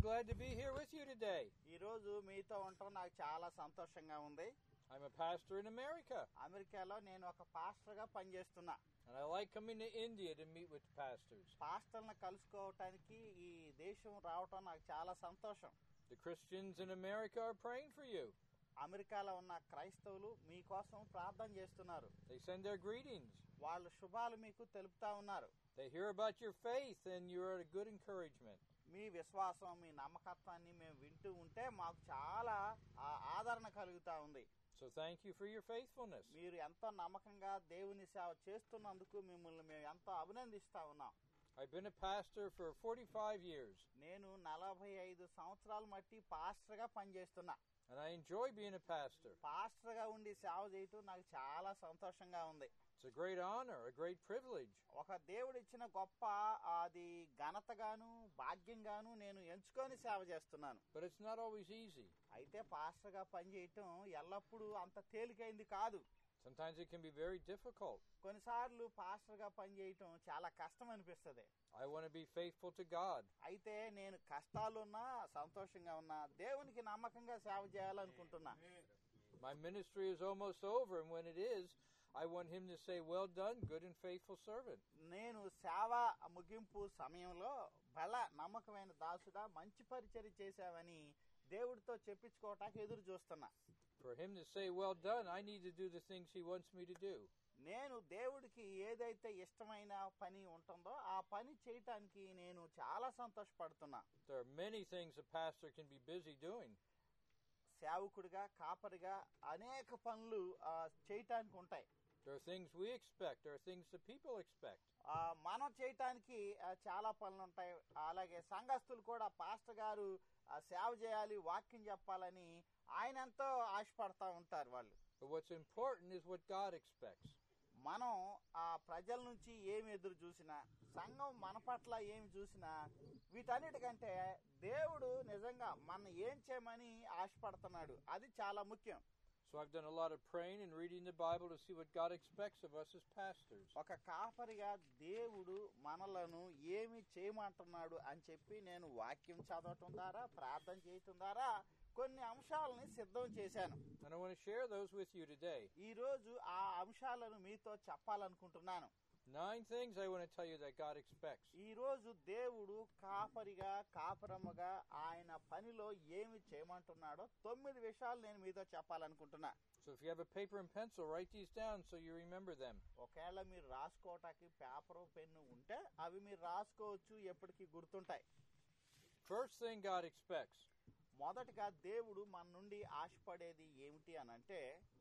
glad to be here with you today. ఈ రోజు మీతో ఉండటం నాకు చాలా సంతోషంగా ఉంది I'm a pastor in America, అమెరికాలో నేను ఒక పాస్టర్ గా పనిచేస్తున్నా and I like coming to India to meet with pastors. పాస్టర్లను కలుసుకోవటానికి ఈ దేశం రావటం నాకు చాలా సంతోషం The Christians in America are praying for you. అమెరికాలో ఉన్న క్రైస్తవులు మీకోసం ప్రార్థన చేస్తున్నారు They send their greetings. వాళ్ళ శుభాలు మీకు తెలుపుతా ఉన్నారు They hear about your faith, and you're a good encouragement. మీ విశ్వాసం మీ నమ్మకత్వాన్ని మేము వింటూ ఉంటే మాకు చాలా ఆ, ఆదరణ కలుగుతా ఉంది So thank you for your faithfulness. మీరు ఎంతో నమ్మకంగా దేవుని సేవ చేస్తున్నందుకు మిమ్మల్ని మేము ఎంతో అభినందిస్తా ఉన్నాం I've been a pastor for 45 years, నేను నలభై ఐదు సంవత్సరాలు మట్టి పాస్టర్ గా పనిచేస్తున్నా and I enjoy being a pastor. Pastor గా ఉండి సేవ చేయటం నాకు చాలా సంతోషంగా ఉంది It's a great honor, a great privilege. ఒక దేవుడు ఇచ్చిన గొప్ప అది ఘనతగాను భాగ్యంగాను నేను ఎంచుకొని సేవ చేస్తున్నాను But it's not always easy. అయితే పాస్టర్ గా పనిచేయటం ఎల్లప్పుడూ అంత తేలికైంది కాదు Sometimes it can be very difficult. కొన్నిసార్లు పాస్టర్ గా పనిచేయటం చాలా కష్టం అనిపిస్తుంది I want to be faithful to God. అయితే నేను కష్టాలున్నా సంతోషంగా ఉన్నా దేవునికి నమ్మకంగా సేవ చేయాలనుకుంటున్నా My ministry is almost over, and when it is, I want Him to say, Well done, good and faithful servant. నేను సేవ ముగింపు సమయంలో బల నమ్మకమైన దాసుడా మంచి పరిచర్య చేశావని దేవుడితో చెప్పించుకోవటానికి ఎదురు చూస్తున్నా For Him to say, Well done, I need to do the things He wants me to do. నేను దేవుడికి ఏదైతే ఇష్టమైన పని ఉంటుందో ఆ పని చేయటానికి నేను చాలా సంతోషపడుతున్నా There are many things a pastor can be busy doing. సేవకుడిగా కాపరిగా అనేక పనులు ఆ, చేయటానికి ఉంటాయి There are things we expect, there are things that people expect. ఆ, మనం చేయటానికి ఆ, చాలా పనులు ఉంటాయి అలాగే సంఘస్థులు కూడా పాస్టర్ గారు ఆ, సేవ చేయాలి వాక్యం చెప్పాలని ఆయన ఎంతో ఆశపడతా ఉంటారు వాళ్ళు But what's important is what God expects. మనం ఆ ప్రజల నుంచి ఏమి ఎదురు చూసినా సంఘం మన పట్ల ఏమి చూసినా వీటన్నిటికంటే దేవుడు నిజంగా మన ఏం చేయమని ఆశపడుతున్నాడు అది చాలా ముఖ్యం So I've done a lot of praying and reading the Bible to see what God expects of us as pastors. ఒక కాపరిగా దేవుడు మనలను ఏమి చేయమంటున్నాడు అని చెప్పి నేను వాక్యం చదవటం ద్వారా ప్రార్థన చేయటం ద్వారా కొన్ని అంశాలని సిద్ధం చేశాను And I want to share those with you today. ఈ రోజు ఆ అంశాలను మీతో చెప్పాలనుకుంటున్నాను Nine things I want to tell you that God expects. ఈ రోజు దేవుడు కాపరిగా కాపరమ్మగా ఆయన పనిలో ఏమి చేయమంటున్నాడో తొమ్మిది విషయాలు నేను మీతో చెప్పాలనుకుంటున్నా So if you have a paper and pencil, write these down so you remember them. ఒకవేళ మీరు రాసుకోవటానికి పేపరు పెన్ను ఉంటే అవి మీరు రాసుకోవచ్చు ఎప్పటికీ గుర్తుంటాయి First thing God expects, మొదటగా దేవుడు మన నుండి ఆశపడేది ఏమిటి అని అంటే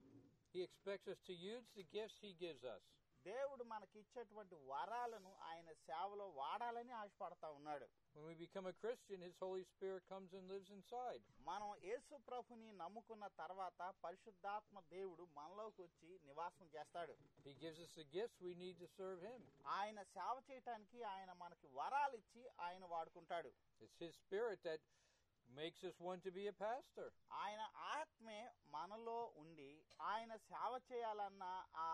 He expects us to use the gifts He gives us. దేవుడు మనకిచ్చేటువంటి వరాలను ఆయన సేవలో వాడాలని ఆశపడతా ఉన్నాడు When we become a Christian, His Holy Spirit comes and lives inside. మనం యేసు ప్రభుని నమ్ముకున్న తర్వాత పరిశుద్ధాత్మ దేవుడు మనలోకి వచ్చి నివాసం చేస్తాడు He gives us the gifts we need to serve Him. ఆయన సేవ చేయటానికి ఆయన మనకి వరాలు ఇచ్చి ఆయన వాడుకుంటాడు It's His Spirit that makes us want to be a pastor. ఆయన ఆత్మే మనలో ఉండి ఆయన సేవ చేయాలన్న ఆ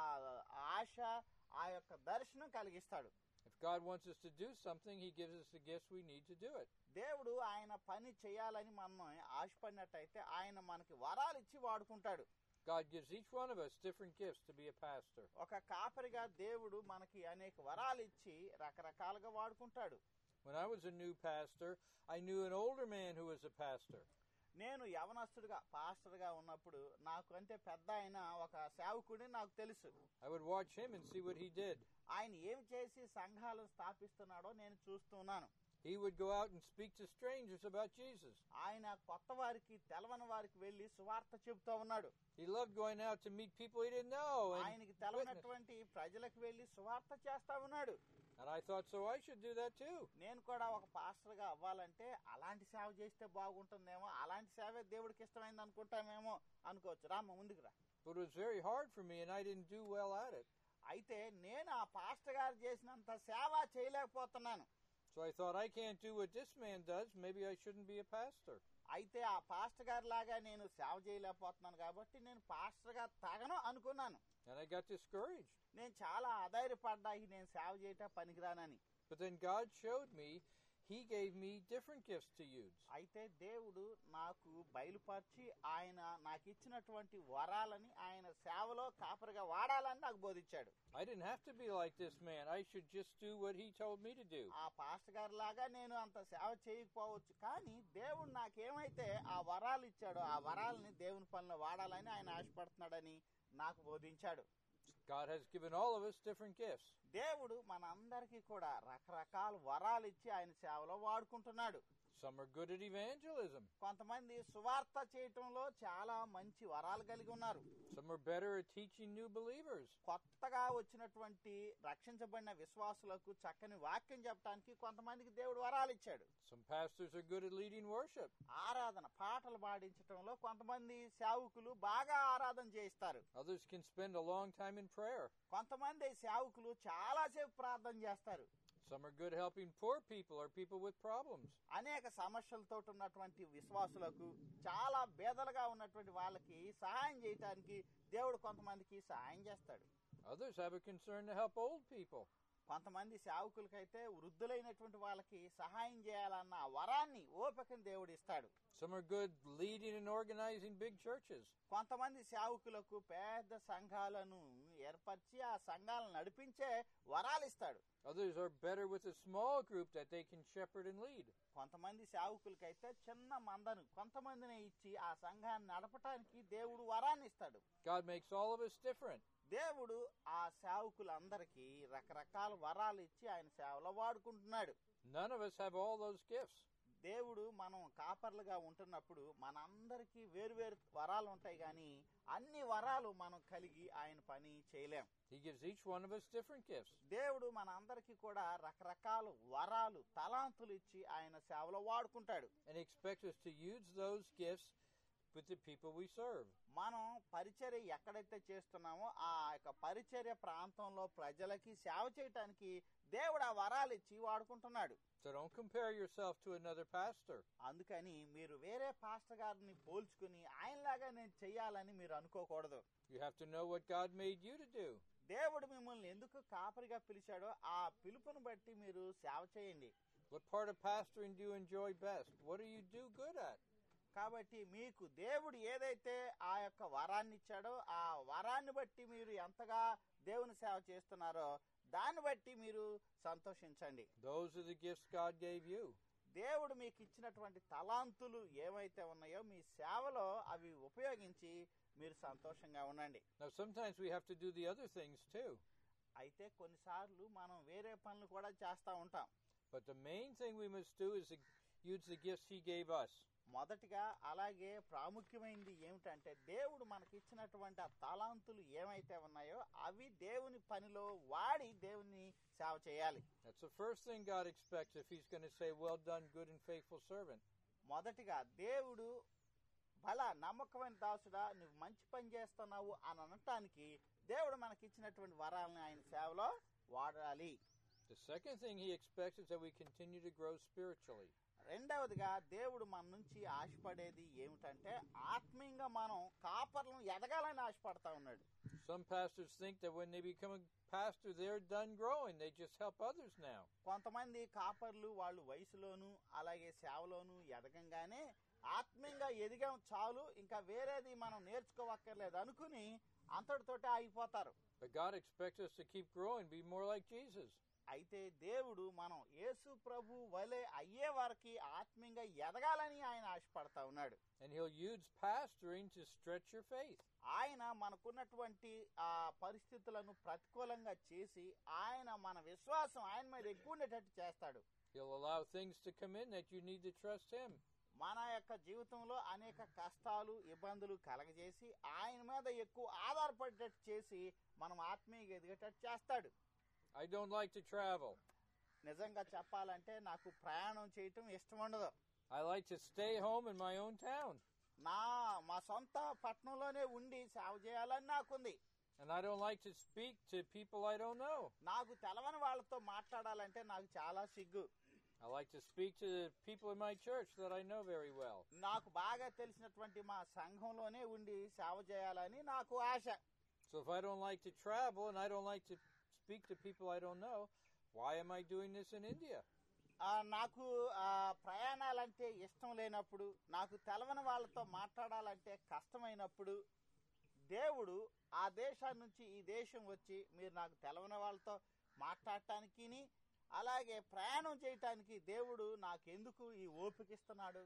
ఆశ ఆ యొక్క దర్శనం కలిగిస్తాడు If God wants us to do something, He gives us the gifts we need to do it. దేవుడు ఆయన పని చేయాలని మనం ఆశపడినట్టయితే ఆయన మనకి వరాలు ఇచ్చి వాడుకుంటాడు God gives each one of us different gifts to be a pastor. ఒక కాపరిగా దేవుడు మనకి అనేక వరాలు ఇచ్చి రకరకాలుగా వాడుకుంటాడు When I was a new pastor, I knew an older man who was a pastor. నేను యవనస్తుడిగా పాస్టర్గా ఉన్నప్పుడు నాకు అంటే పెద్ద ఆయన ఒక సేవకుడిని నాకు తెలుసు I would watch him and see what he did. ఆయన ఏం చేసి సంఘాలను స్థాపిస్తున్నాడో నేను చూస్తున్నాను He would go out and speak to strangers about Jesus. ఆయన కొత్త వారికి తెలవని వారికి వెళ్లి సువార్త చెబుతూ ఉన్నాడు He loved going out to meet people he didn't know and ఆయనకి witness. తెలవనటువంటి ప్రజలకు వెళ్లి సువార్త చేస్తా ఉన్నాడు And I thought, so I should do that too. నేను కూడా ఒక పాస్టర్ గా అవ్వాలంటే అలాంటి సేవ చేస్తే బాగుంటుందేమో అలాంటి సేవే దేవుడికి ఇష్టమైంది అనుకుంటామేమో అనుకోవచ్చు రామ్మ ముందుకు రా But it was very hard for me and I didn't do well at it. అయితే నేను ఆ పాస్టర్ గారు చేసినంత సేవ చేయలేకపోతున్నాను So I thought, I can't do what this man does. Maybe I shouldn't be a pastor. అయితే ఆ pastor గారి లాగా నేను సేవ చేయలేకపోతున్నాను కాబట్టి నేను పాస్టర్ గా తగను అనుకున్నాను And I got discouraged. నేను చాలా ఆధారపడ్డా ఈ నేను సేవ చేయటం పనికిరానని But then God showed me He gave me different gifts to use. అయితే దేవుడు నాకు బయలుపరిచి ఆయన నాకు ఇచ్చినటువంటి వరాలని ఆయన సేవలో కాపరిగా వాడాలని నాకు బోధించాడు I didn't have to be like this man. I should just do what he told me to do. ఆ పాస్టర్ గారి లాగా నేను అంత సేవ చేయకపోవచ్చు కానీ దేవుడు నాకేమైతే ఆ వరాలు ఇచ్చాడో ఆ వరాలని దేవుని పనిలో వాడాలని ఆయన ఆశపడుతున్నాడని నాకు బోధించాడు God has given all of us different gifts. దేవుడు మనందరికీ కూడా రకరకాల వరాలు ఇచ్చి ఆయన సేవలో వాడుకుంటున్నాడు Some are good at evangelism. కొంతమంది సువార్త చేయటంలో చాలా మంచి వరాలు కలిగి ఉన్నారు Some are better at teaching new believers. కొత్తగా వచ్చినటువంటి రక్షించబడిన విశ్వాసులకు చక్కని వాక్యం చెప్పడానికి కొంతమందికి దేవుడు వరాలు ఇచ్చాడు Some pastors are good at leading worship. ఆరాధన పాటలు పాడించటంలో కొంతమంది సేవకులు బాగా ఆరాధన చేయిస్తారు Others can spend a long time in prayer. కొంతమంది సేవకులు చాలాసేపు ప్రార్థన చేస్తారు Some are good helping poor people or people with problems. అనేక సమస్యలతో ఉన్నటువంటి విశ్వాసులకు చాలా బేదలుగా ఉన్నటువంటి వాళ్ళకి సహాయం చేయటానికి దేవుడు కొంతమందికి సహాయం చేస్తాడు Others have a concern to help old people. కొంతమంది సేవకులకైతే వృద్ధులైనటువంటి వాళ్ళకి సహాయం చేయాలన్న ఆ వరాన్ని ఓపికని దేవుడు ఇస్తాడు Some are good leading and organizing big churches. కొంతమంది సేవకులకు పెద్ద సంఘాలను ఏర్పరిచి ఆ సంఘాలను నడిపించే వరాలు ఇస్తాడు Others are better with a small group that they can shepherd and lead. కొంతమంది సేవకులకైతే చిన్న మందను కొంతమందిని ఇచ్చి ఆ సంఘాన్ని నడపటానికి దేవుడు వరాన్ని ఇస్తాడు God makes all of us different. దేవుడు ఆ సేవకులందరికీ రకరకాల వరాలు ఇచ్చి ఆయన సేవలో వాడుకుంటున్నాడు None of us have all those gifts. దేవుడు మనం కాపర్లుగా ఉంటున్నప్పుడు మనందరికీ వేరువేరు వరాలు ఉంటాయి కానీ అన్ని వరాలు మనం కలిగి ఆయన పని చేయలేం He gives each one of us different gifts. దేవుడు మన అందరికీ కూడా రకరకాల వరాలు తలాంతులు ఇచ్చి ఆయన సేవలో వాడుకుంటాడు and he expects us to use those gifts with the people we serve. మనం పరిచర్య ఎక్కడైతే చేస్తున్నామో ఆ యొక్క పరిచర్య ప్రాంతంలో ప్రజలకి సేవ చేయటానికి దేవుడు ఆ వరాలు ఇచ్చి వాడుకుంటున్నాడు So don't compare yourself to another pastor. అందుకని మీరు వేరే పాస్టర్ గారిని పోల్చుకుని ఆయనలాగా నేను చెయ్యాలని మీరు అనుకోకూడదు You have to know what God made you to do. దేవుడు మిమ్మల్ని ఎందుకు కాపరిగా పిలిచాడో ఆ పిలుపుని బట్టి మీరు సేవ చేయండి What part of pastoring do you enjoy best? What do you do good at? కాబట్టి మీకు దేవుడు ఏదైతే ఆ యొక్క వరాన్ని ఇచ్చాడో ఆ వరాన్ని బట్టి మీరు ఎంతగా దేవుని సేవ చేస్తున్నారో దాన్ని బట్టి మీరు సంతోషించండి Those are the gifts God gave you. దేవుడు మీకు ఇచ్చినటువంటి తలాంతులు ఏవైతే ఉన్నాయో మీ సేవలో అవి ఉపయోగించి మీరు సంతోషంగా ఉండండి Now, sometimes we have to do the other things too. అయితే కొన్నిసార్లు మనం వేరే పనులు కూడా చేస్తూ ఉంటాం But the main thing we must do is to use the gifts He gave us. మొదటిగా అలాగే ప్రాముఖ్యమైనది ఏమిటంటే దేవుడు మనకిచ్చినటువంటి ఆ తలాంతులు ఏమైతే ఉన్నాయో అవి దేవుని పనిలో వాడి దేవుని సేవ చేయాలి That's the first thing God expects if He's going to say, Well done, good and faithful servant. మొదటిగా దేవుడు బల నమ్మకమైన దాసుడా నువ్వు మంచి పని చేస్తున్నావు అని అనటానికి దేవుడు మనకిచ్చినటువంటి వరాలను ఆయన సేవలో వాడాలి The second thing He expects is that we continue to grow spiritually. రెండవదిగా దేవుడు మన నుంచి ఆశపడేది ఏమిటంటే ఆత్మీయంగా మనం కాపర్లను ఎదగాలని ఆశపడతా ఉన్నాడు Some pastors think that when they become a pastor, they're done growing. They just help others now. కొంతమంది కాపర్లు వాళ్ళు వయసులోను అలాగే సేవలోను ఎదగంగానే ఆత్మీయంగా ఎదిగాం చాలు ఇంకా వేరేది మనం నేర్చుకోవక్కర్లేదు అనుకుని అంతటితోటే ఆగిపోతారు But God expects us to keep growing, be more like Jesus. అయితే దేవుడు మనం యేసు ప్రభు వలె అయ్యే వారికి ఆత్మీయంగా ఎదగాలని ఆయన ఆశపడతా ఉన్నాడు And He'll use pastoring to stretch your faith. ఆయన మనకున్నటువంటి ఆ పరిస్థితులను ప్రతికూలంగా చేసి ఆయన మన విశ్వాసం ఆయన మీద ఎక్కువ ఉండేటట్టు చేస్తాడు He'll allow things to come in that you need to trust Him. మన యొక్క జీవితంలో అనేక కష్టాలు ఇబ్బందులు కలగజేసి ఆయన మీద ఎక్కువ ఆధారపడేటట్టు చేసి మనం ఆత్మీయంగా ఎదిగేటట్టు చేస్తాడు I don't like to travel. నిజంగా చెప్పాలంటే నాకు ప్రయాణం చేయటం ఇష్టం ఉండదు I like to stay home in my own town. నా మా సొంత పట్టణంలోనే ఉండి సేవ చేయాలని నాకుంది And I don't like to speak to people I don't know. నాకు తెలవని వాళ్ళతో మాట్లాడాలంటే నాకు చాలా సిగ్గు I like to speak to the people in my church that I know very well. నాకు బాగా తెలిసినటువంటి మా సంఘంలోనే ఉండి సేవ చేయాలని నాకు ఆశ So if I don't like to travel and I don't like to speak to people I don't know, why am I doing this in India? ఆ, నాకు ఆ ప్రయాణాలంటే ఇష్టం లేనప్పుడు నాకు తెలవని వాళ్ళతో మాట్లాడాలంటే కష్టమైనప్పుడు దేవుడు ఆ దేశాన్ని నుంచి ఈ దేశం వచ్చి మీరు నాకు తెలవని వాళ్ళతో మాట్లాడటానికి అలాగే ప్రయాణం చేయటానికి దేవుడు నాకెందుకు ఈ ఓపిక ఇస్తున్నాడు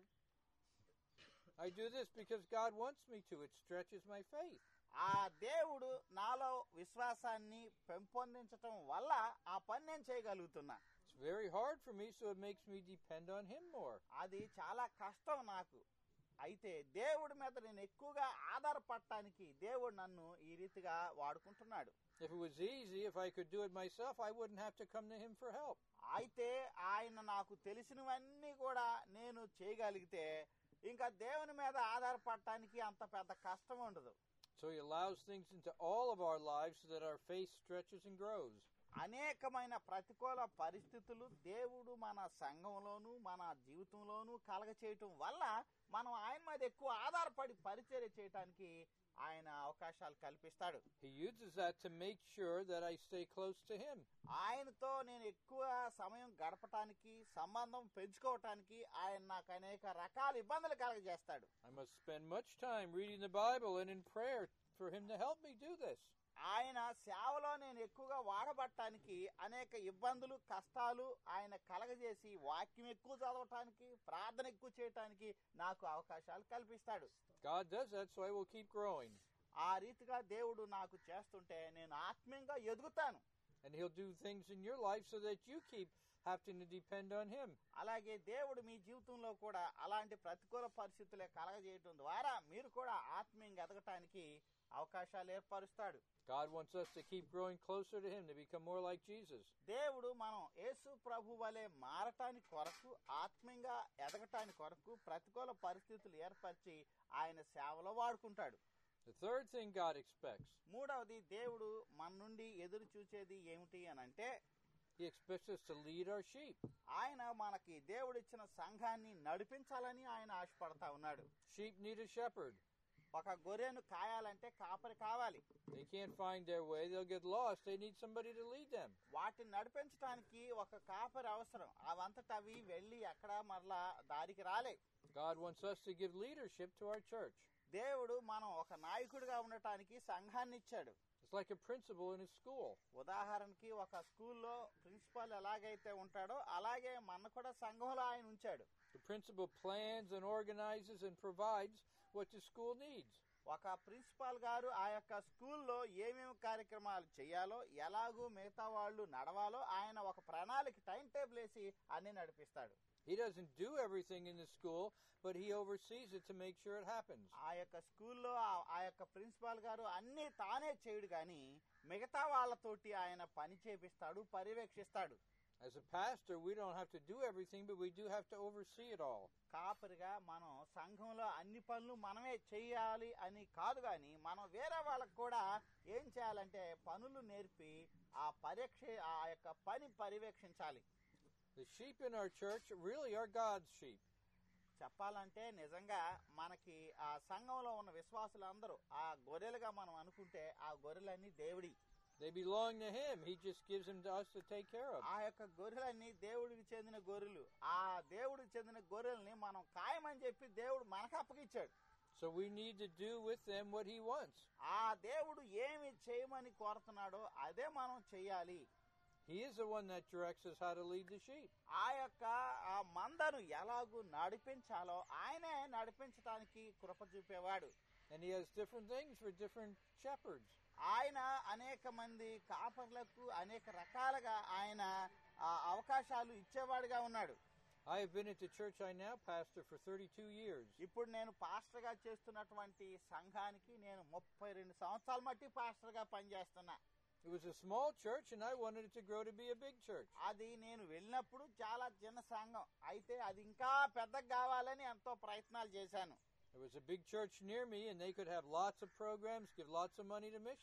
I do this because God wants me to. It stretches my faith. ఆ దేవుడు నాలో విశ్వాసాన్ని పెంపొందించటం వల్ల ఆ పని నేను చేయగలుగుతున్నా It's very hard for me, so it makes me depend on Him more. అది చాలా కష్టం నాకు అయితే దేవుడి మీద నేను ఎక్కువగా ఆధారపడటానికి దేవుడు నన్ను ఈ రీతిగా వాడుకుంటున్నాడు If it was easy, if I could do it myself, I wouldn't have to come to Him for help. అయితే ఆయన నాకు తెలిసినవన్నీ కూడా నేను చేయగలిగితే ఇంకా దేవుని మీద ఆధారపడటానికి అంత పెద్ద కష్టం ఉండదు So He allows things into all of our lives so that our faith stretches and grows. అనేకమైన ప్రతికూల పరిస్థితులు దేవుడు మన సంఘంలోను మన జీవితంలోనూ కలగ చేయటం వల్ల మనం ఆయన మీద ఎక్కువ ఆధారపడి పరిచర్య చేయటానికి ఆయన అవకాశాలు కల్పిస్తాడు He uses that to make sure that I stay close to Him. ఆయనతో నేను ఎక్కువ సమయం గడపటానికి సంబంధం పెంచుకోవటానికి ఆయన నాకు అనేక రకాల ఇబ్బందులు కలగజేస్తాడు I must spend much time reading the Bible and in prayer for Him to help me do this. ఆయన సేవలో నేను ఎక్కువగా వాడబట్టడానికి అనేక ఇబ్బందులు కష్టాలు ఆయన కలగజేసి వాక్యం ఎక్కువ చదవటానికి ప్రార్థన ఎక్కువ చేయటానికి నాకు అవకాశాలు కల్పిస్తాడు God does that, so I will keep growing. ఆ రీతిగా దేవుడు నాకు చేస్తుంటే నేను ఆత్మీయంగా ఎదుగుతాను And He'll do things in your life so that you keep having to depend on Him. అలాగే దేవుడు మీ జీవితంలో కూడా అలాంటి ప్రతికూల పరిస్థితులే కలగజేయటం ద్వారా మీరు కూడా ఆత్మీయంగా ఎదగటానికి అవకాశాలు ఏర్పరుస్తాడు God wants us to keep growing closer to Him, to become more like Jesus. దేవుడు మనం యేసు ప్రభు వలె మారటానికి కొరకు ఆత్మీయంగా ఎదగటానికి కొరకు ప్రతికూల పరిస్థితులు ఏర్పరిచి ఆయన సేవలో వాడుకుంటాడు The third thing God expects, మూడవది దేవుడు మన నుండి ఎదురు చూసేది ఏమిటి అని అంటే He expects us to lead our sheep. ఆయన మనకి దేవుడిచ్చిన సంఘాన్ని నడిపించాలని ఆయన ఆశపడతా ఉన్నాడు Sheep need a shepherd. ఒక గొర్రెను కాయాలంటే కాపరి కావాలి They can't find their way, they'll get lost. They need somebody to lead them. వాటిని నడిపించడానికి ఒక కాపరి అవసరం అవంతట అవి వెళ్ళి అక్కడ మరలా దారికి రాలే God wants us to give leadership to our church. దేవుడు మనం ఒక నాయకుడిగా ఉండటానికి సంఘాన్ని ఇచ్చాడు It's like a principal in a school. ఉదాహరణకి ఒక స్కూల్లో ప్రిన్సిపాల్ ఎలాగైతే ఉంటాడో అలాగే మన కూడా సంఘంలో ఆయన ఉంచాడు The principal plans and organizes and provides what the school needs. ఒక ప్రిన్సిపాల్ గారు ఆ యొక్క స్కూల్లో ఏమేమి కార్యక్రమాలు చేయాలో ఎలాగూ మిగతా వాళ్ళు నడవాలో ఆయన ఒక ప్రణాళిక టైం టేబుల్ వేసి అన్ని నడిపిస్తాడు He doesn't do everything in the school, but he oversees it to make sure it happens. ఆ యొక్క స్కూల్లో ఆ- ఆ యొక్క ప్రిన్సిపాల్ గారు అన్ని తానే చేయడు కానీ మిగతా వాళ్ళతోటి ఆయన పని చేపిస్తాడు పర్యవేక్షిస్తాడు As a pastor, we don't have to do everything, but we do have to oversee it all. కాపరిగా మనం సంఘంలో అన్ని పనులు మనమే చేయాలి అని కాదు కానీ మనం వేరే వాళ్ళకు కూడా ఏం చేయాలంటే పనులు నేర్పి ఆ పరీక్ష ఆ యొక్క పని పర్యవేక్షించాలి The sheep in our church really are God's sheep. చెప్పాలంటే నిజంగా మనకి ఆ సంఘంలో ఉన్న విశ్వాసులందరూ ఆ గొర్రెలుగా మనం అనుకుంటే ఆ గొర్రెలన్నీ దేవుడి They belong to Him. He just gives them to us to take care of. ఆ యొక్క గొర్రెలన్నీ దేవుడికి చెందిన గొర్రెలు ఆ దేవుడికి చెందిన గొర్రెల్ని మనం ఖాయమని చెప్పి దేవుడు మనకు అప్పగిచ్చాడు So we need to do with them what He wants. ఆ దేవుడు ఏమి చేయమని కోరుతున్నాడో అదే మనం చెయ్యాలి He is the one that directs us how to lead the sheep. ఆ యొక్క ఆ మందను ఎలాగూ నడిపించాలో ఆయనే నడిపించడానికి కృప చూపేవాడు And He has different things for different shepherds. ఆయన అనేక మంది కాపర్లకు అనేక రకాలుగా ఆయన ఆ అవకాశాలు ఇచ్చేవాడుగా ఉన్నాడు I have been at the church I now pastor for 32 years. ఇప్పుడు నేను పాస్టర్ గా చేస్తున్నటువంటి సంఘానికి నేను ముప్పై రెండు సంవత్సరాల మట్టి పాస్టర్ గా పనిచేస్తున్నా It was a small church, and I wanted it to grow to be a big church. అది నేను వెళ్ళినప్పుడు చాలా చిన్న సంఘం అయితే అది ఇంకా పెద్దగా కావాలని ఎంతో ప్రయత్నాలు చేశాను There was a big church near me, and they could have lots of programs, give lots of money to missions.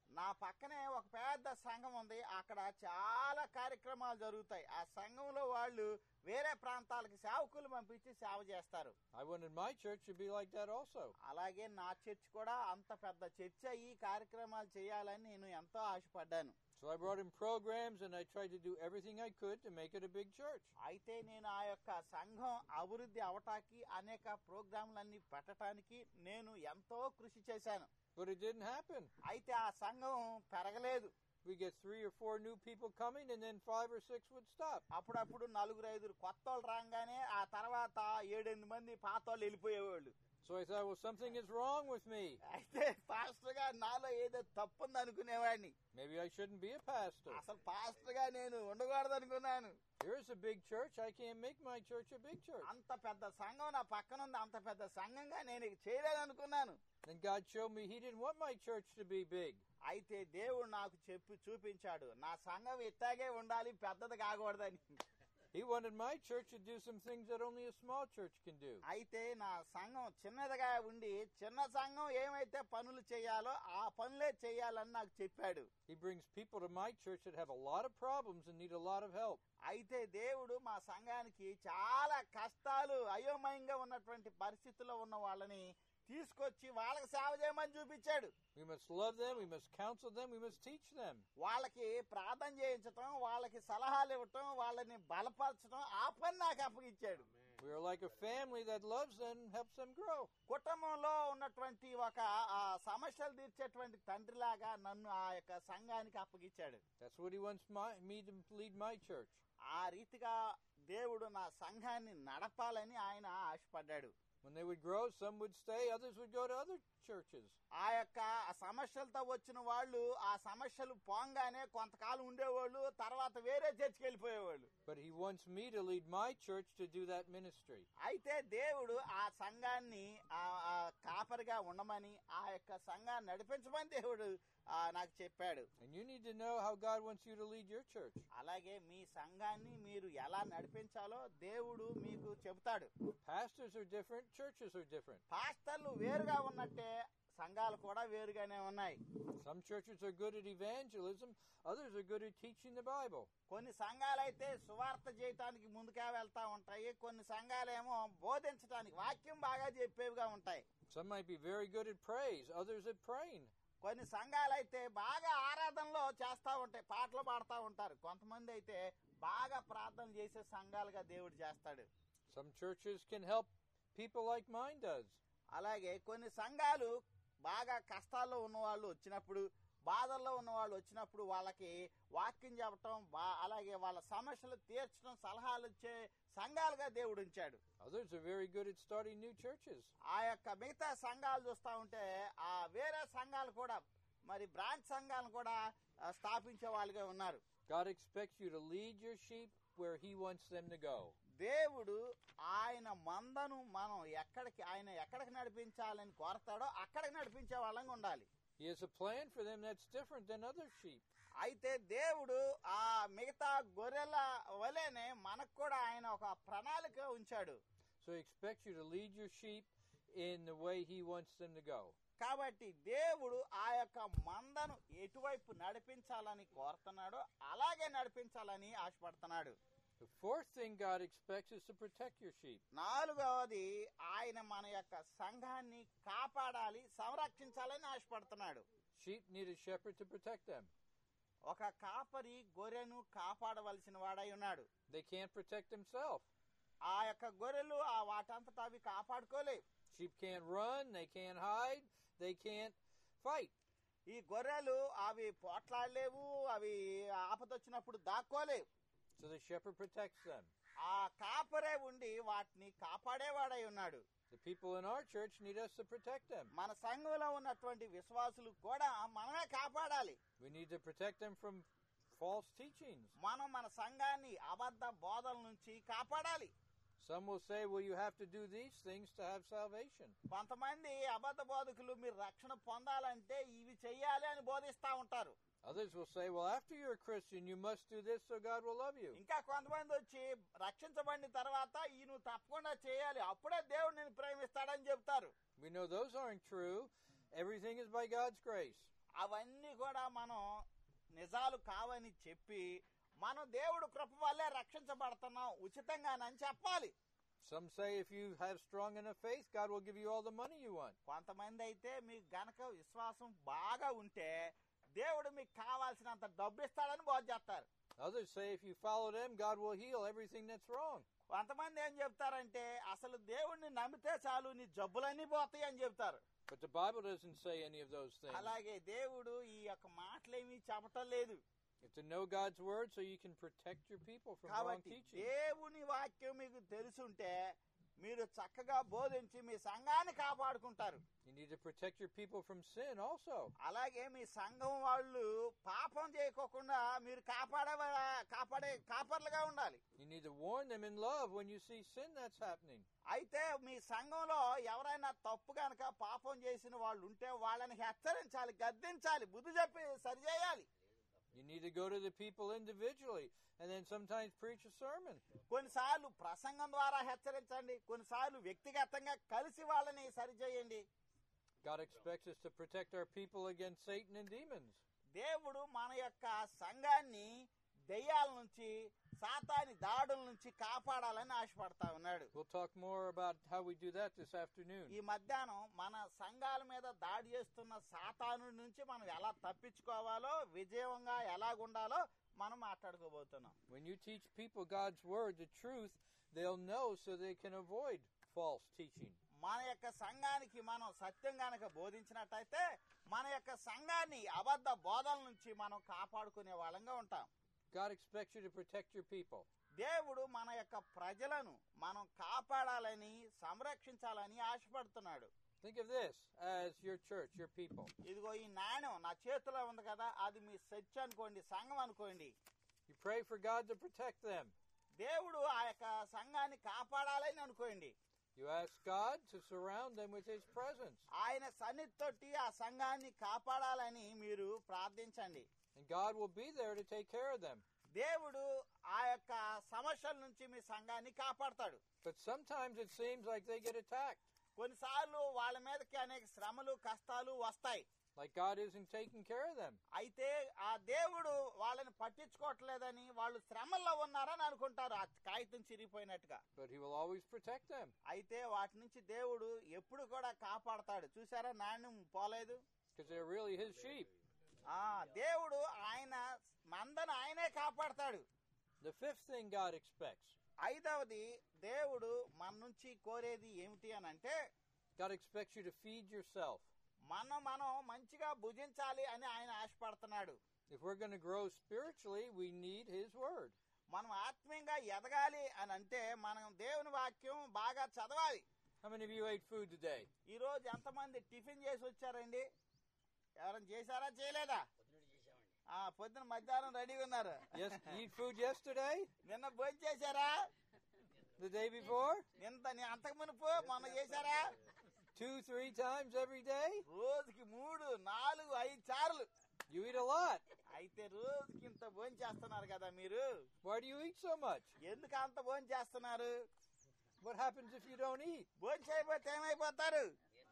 నా పక్కనే ఒక పెద్ద సంఘం ఉంది అక్కడ చాలా కార్యక్రమాలు జరుగుతాయి ఆ సంఘంలో వాళ్ళు వేరే ప్రాంతాలకు సేవకులు పంపించి సేవ చేస్తారు I wanted my church to be like that also. అలాగే నా చర్చ్ కూడా అంత పెద్ద చర్చ్ ఈ కార్యక్రమాలు చేయాలని నేను ఎంతో ఆశపడ్డాను So I brought in programs and I tried to do everything I could to make it a big church. అయితే నేను ఆ యొక్క సంఘం అభివృద్ధి అవటానికి అనేక ప్రోగ్రాంలన్నీ పెట్టడానికి నేను ఎంతో కృషి చేశాను But it didn't happen. అయితే ఆ సంఘం పెరగలేదు We get three or four new people coming and then five or six would stop. అప్పుడప్పుడు నలుగురు ఐదుగురు కొత్త వాళ్ళు రాగానే ఆ తర్వాత ఏడెనిమిది మంది పాత వాళ్ళు వెళ్ళిపోయేవాళ్ళు So I thought, well, something is wrong with me. అయితే పాస్టర్ గా నాలో ఏదో తప్పుంది అనుకునేవాడిని Maybe I shouldn't be a pastor. అసలు పాస్టర్ గా నేను ఉండకూడదు అనుకున్నాను Here's a big church. I can't make my church a big church. అంత పెద్ద సంఘం నా పక్కన ఉంది అంత పెద్ద సంఘంగా నేను ఇక చేయలేను అనుకున్నాను Then God showed me He didn't want my church to be big. అయితే దేవుడు నాకు చెప్పి చూపించాడు నా సంఘం ఇట్టాగే ఉండాలి పెద్దది కాకూడదని He wanted my church to do some things that only a small church can do. అయితే నా సంఘం చిన్నదిగా ఉండి చిన్న సంఘం ఏమైతే పనులు చేయాలో ఆ పనులే చేయాలని నాకు చెప్పాడు He brings people to my church that have a lot of problems and need a lot of help. అయితే దేవుడు మా సంఘానికి చాలా కష్టాలు అయోమయంగా ఉన్నటువంటి పరిస్థితుల్లో ఉన్న వాళ్ళని తీసుకొచ్చి వాళ్ళకి సేవ చేయమని చూపించాడు We must love them, we must counsel them, we must teach them. వాళ్ళకి ప్రార్థన చేయించటం వాళ్ళకి సలహాలు ఇవ్వటం వాళ్ళని బలపరచడం ఆ పని నాకు అప్పగించాడు We are like a family that loves them and helps them grow. కుటుంబంలో ఉన్నటువంటి ఒక ఆ సమస్యలు తీర్చేటువంటి తండ్రిలాగా నన్ను ఆ యొక్క సంఘానికి అప్పగించాడు That's what He wants my, me to lead my church. ఆ రీతిగా దేవుడు నా సంఘాన్ని నడపాలని ఆయన ఆశపడ్డాడు When they would grow, some would stay, others would go to other churches. ఆ యొక్క సమస్యలతో వచ్చిన వాళ్ళు ఆ సమస్యలు పోంగానే కొంతకాలం ఉండేవాళ్ళు తర్వాత వేరే చర్చికి వెళ్ళిపోయేవాళ్ళు But He wants me to lead my church to do that ministry. అయితే దేవుడు ఆ సంఘాన్ని ఆ ఆ కాపరిగా ఉండమని ఆ యొక్క సంఘాన్ని నడిపించమని దేవుడు ఆ, నాకు చెప్పాడు And you need to know how God wants you to lead your church. అలాగే మీ సంఘాన్ని మీరు ఎలా నడిపించాలో దేవుడు మీకు చెబుతాడు Pastors are different, churches are different. పాస్టర్లు వేరుగా ఉన్నట్టే సంఘాలు కూడా వేరుగానే ఉన్నాయి Some churches are good at evangelism, others are good at teaching the Bible. కొన్ని సంఘాలైతే సువార్త చేయటానికి ముందుగా వెళ్తా ఉంటాయి కొన్ని సంఘాలేమో బోధించడానికి వాక్యం బాగా చెప్పేవిగా ఉంటాయి Some might be very good at praise, others at praying. కొన్ని సంఘాలైతే బాగా ఆరాధనలో చేస్తా ఉంటాయి పాటలు పాడుతూ ఉంటారు కొంతమంది అయితే బాగా ప్రార్థన చేసే సంఘాలుగా దేవుడు చేస్తాడు Some churches can help people like mine does. అలాగే కొన్ని సంఘాలు బాగా కష్టాల్లో ఉన్నవాళ్ళు వచ్చినప్పుడు బాధల్లో ఉన్నవాళ్ళు వచ్చినప్పుడు వాళ్ళకి వాక్యం చెప్పటం బా- అలాగే వాళ్ళ సమస్యలు తీర్చడం సలహాలు ఇచ్చే సంఘాలుగా దేవుడు ఉంచాడు Others are very good at starting new churches. ఆ యొక్క మిగతా సంఘాలు చూస్తా ఉంటే ఆ వేరే సంఘాలు కూడా మరి బ్రాంచ్ సంఘాలను కూడా ఆ, స్థాపించే వాళ్ళుగా ఉన్నారు God expects you to lead your sheep where He wants them to go. దేవుడు ఆయన మందను మనం ఎక్కడికి ఆయన ఎక్కడికి నడిపించాలని కోరతాడో అక్కడికి నడిపించే వాళ్ళంగా ఉండాలి He has a plan for them that's different than other sheep. అయితే దేవుడు ఆ మిగతా గొర్రెల వలెనే మనకు కూడా ఆయన ఒక ప్రణాళిక ఉంచాడు So He expects you to lead your sheep in the way He wants them to go. కాబట్టి దేవుడు ఆ యొక్క మందను ఎటువైపు నడిపించాలని కోరుతున్నాడో అలాగే నడిపించాలని ఆశపడుతున్నాడు The fourth thing God expects is to protect your sheep. నాలుగవది ఆయన మన యొక్క సంఘాన్ని కాపాడాలి సంరక్షించాలని ఆశపడుతున్నాడు Sheep need a shepherd to protect them. ఒక కాపరి గొర్రెను కాపాడవలసిన వాడై ఉన్నాడు They can't protect themselves. ఆ యొక్క గొర్రెలు ఆ వాటంతటా అవి కాపాడుకోలేవు Sheep can't run, they can't hide, they can't fight. ఈ గొర్రెలు అవి పోట్లాడలేవు అవి ఆపదొచ్చినప్పుడు దాక్కోలేవు So the shepherd protects them. ఆ కాపరే ఉండి వాటిని కాపాడేవాడై ఉన్నాడు The people in our church need us to protect them. మన సంఘంలో ఉన్నటువంటి విశ్వాసులు కూడా మనమే కాపాడాలి We need to protect them from false teachings. మనం మన సంఘాన్ని అబద్ధ బోధల నుంచి కాపాడాలి Some will say, well, you have to do these things to have salvation. కొంతమంది అబద్ధ బోధకులు మీరు రక్షణ పొందాలంటే ఇవి చెయ్యాలి అని బోధిస్తా ఉంటారు Others will say, well, after you're a Christian, you must do this so God will love you. ఇంకా కొంతమంది వచ్చి రక్షించబడిన తర్వాత ఈ నువ్వు తప్పకుండా చేయాలి అప్పుడే దేవుడు నేను ప్రేమిస్తాడని చెప్తారు We know those aren't true. Everything is by God's grace. అవన్నీ కూడా మనం నిజాలు కావని చెప్పి మనం దేవుడు కృప వల్లే రక్షించబడుతున్నాం ఉచితంగానని చెప్పాలి Some say if you have strong enough faith, God will give you all the money you want. కొంతమంది అయితే మీకు గనక విశ్వాసం బాగా ఉంటే దేవుడు మీకు కావాల్సినంత డబ్బు ఇస్తాడని బోధ చేస్తారు Others say if you follow them, God will heal everything that's wrong. కొంతమంది ఏం చెప్తారంటే అసలు దేవుడిని నమ్మితే చాలు నీ జబ్బులన్నీ పోతాయి అని చెప్తారు But the Bible doesn't say any of those things. అలాగే దేవుడు ఈ యొక్క మాటలేమీ చెప్పటం లేదు You have to know God's word so you can protect your people from wrong కాబట్టి teaching. దేవుని వాక్యం మీకు తెలుసుంటే మీరు చక్కగా బోధించి మీ సంఘాన్ని కాపాడుకుంటారు You need to protect your people from sin also. అలాగే మీ సంఘం వాళ్ళు పాపం చేయకోకుండా మీరు కాపాడే కాపాడే కాపర్లుగా ఉండాలి You need to warn them in love when you see sin that's happening. అయితే మీ సంఘంలో ఎవరైనా తప్పు గనక పాపం చేసిన వాళ్ళు ఉంటే వాళ్ళని హెచ్చరించాలి గద్దించాలి బుద్ధి చెప్పి సరిచేయాలి You need to go to the people individually and then sometimes preach a sermon. కొన్నిసార్లు ప్రసంగం ద్వారా హెచ్చరించండి కొన్నిసార్లు వ్యక్తిగతంగా కలిసి వాళ్ళని సరిచేయండి God expects us to protect our people against Satan and demons. దేవుడు మన యొక్క సంఘాన్ని దెయ్యాల నుంచి సాతాని దాడుల నుంచి కాపాడాలని ఆశపడతా ఉన్నాడు We'll talk more about how we do that this afternoon. ఈ మధ్యాహ్నం మన సంఘాల మీద దాడి చేస్తున్న సాతాను నుంచి మనం ఎలా తప్పించుకోవాలో విజయంగా ఎలాగుండాలో మనం మాట్లాడుకోబోతున్నాం When you teach people God's word, the truth, they'll know so they can avoid false teaching. మన యొక్క సంఘానికి మనం సత్యం గనక బోధించినట్టయితే మన యొక్క సంఘాన్ని అబద్ధ బోధల నుంచి మనం కాపాడుకునే వాళ్ళంగా ఉంటాం God expects you to protect your people. దేవుడు మన యొక్క ప్రజలను మనం కాపాడాలని సంరక్షించాలని ఆశపడుతున్నాడు Think of this as your church, your people. ఇదిగో ఈ నాణ్యం నా చేతిలో ఉంది కదా అది మీ చర్చ్ అనుకోండి సంఘం అనుకోండి You pray for God to protect them. దేవుడు ఆ యొక్క సంఘాన్ని కాపాడాలని అనుకోండి You ask God to surround them with His presence. ఆయన సన్నిధితోటి ఆ సంఘాన్ని కాపాడాలని మీరు ప్రార్థించండి And God will be there to take care of them. దేవుడు ఆ యొక్క సమస్యల నుంచి మీ సంఘాన్ని కాపాడతాడు But sometimes it seems like they get attacked, కొన్నిసార్లు వాళ్ళ మీదకి అనేక శ్రమలు కష్టాలు వస్తాయి like God isn't taking care of them. అయితే ఆ దేవుడు వాళ్ళని పట్టించుకోవట్లేదని వాళ్ళు శ్రమల్లో ఉన్నారని అనుకుంటారు ఆ కాగితం చిరిగిపోయినట్టుగా But He will always protect them. అయితే వాటి నుంచి దేవుడు ఎప్పుడు కూడా కాపాడతాడు చూసారా నాణ్యం పోలేదు Because they're really His sheep. ఆ దేవుడు ఆయన మందను ఆయనే కాపాడతాడు The fifth thing God expects ఐదవది దేవుడు మన నుంచి కోరేది ఏమిటి అని అంటే God expects you to feed yourself. మనం మనం మంచిగా భుజించాలి అని ఆయన ఆశపడుతున్నాడు If we're going to grow spiritually, we need His Word. మనం ఆత్మీయంగా ఎదగాలి అని అంటే మనం దేవుని వాక్యం బాగా చదవాలి How many of you ate food today? ఈ రోజు ఎంతమంది టిఫిన్ చేసి వచ్చారండి ఎవరైనా చేశారా చేయలేదా ఆ పొద్దున మధ్యాహ్నం రెడీగా ఉన్నారు Yes, eat food yesterday? నిన్న భోజనం చేశారా The day before? నిన్న ని- అంతకు మునుపు మొన్న చేశారా Two, three times every day? రోజుకి మూడు నాలుగు ఐదు సార్లు You eat a lot. అయితే రోజుకి ఇంత భోజనం చేస్తున్నారు కదా మీరు Why do you eat so much? ఎందుకు అంత భోజనం చేస్తున్నారు What happens if you don't eat? భోజనం చేయకపోతే ఏమైపోతారు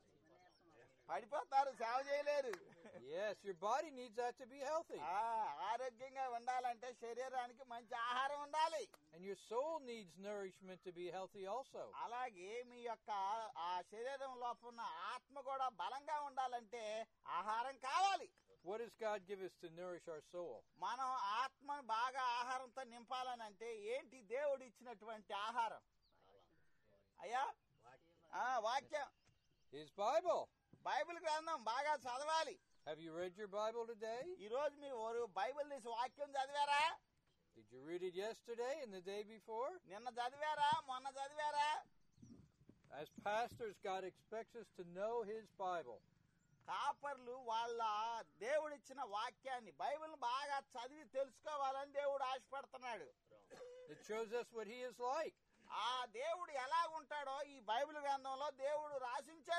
పడిపోతారు సేవ చేయలేరు Yes, your body needs that to be healthy. ఆ, ఆరోగ్యంగా ఉండాలంటే శరీరానికి మంచి ఆహారం ఉండాలి And your soul needs nourishment to be healthy also. అలాగే మీ యొక్క ఆ శరీరం లోపల ఉన్న ఆత్మ కూడా బలంగా ఉండాలంటే ఆహారం కావాలి What does God give us to nourish our soul? మనం ఆత్మను బాగా ఆహారంతో నింపాలని అంటే ఏంటి దేవుడు ఇచ్చినటువంటి ఆహారం అయ్యా ఆ వాక్యం His Bible. బైబిల్ గ్రంథం బాగా చదవాలి Have you read your Bible today? ఈ రోజు మీ ఓరు బైబిల్ తీసి వాక్యం చదివారా Did you read it yesterday and the day before? నిన్న చదివారా మొన్న చదివారా As pastors, God expects us to know His Bible. కాపర్లు వాళ్ళ దేవుడిచ్చిన వాక్యాన్ని బైబిల్ బాగా చదివి తెలుసుకోవాలని దేవుడు ఆశపడుతున్నాడు It shows us what He is like. ఆ దేవుడు ఎలా ఉంటాడో ఈ బైబిల్ గ్రంథంలో దేవుడు రాసించాడు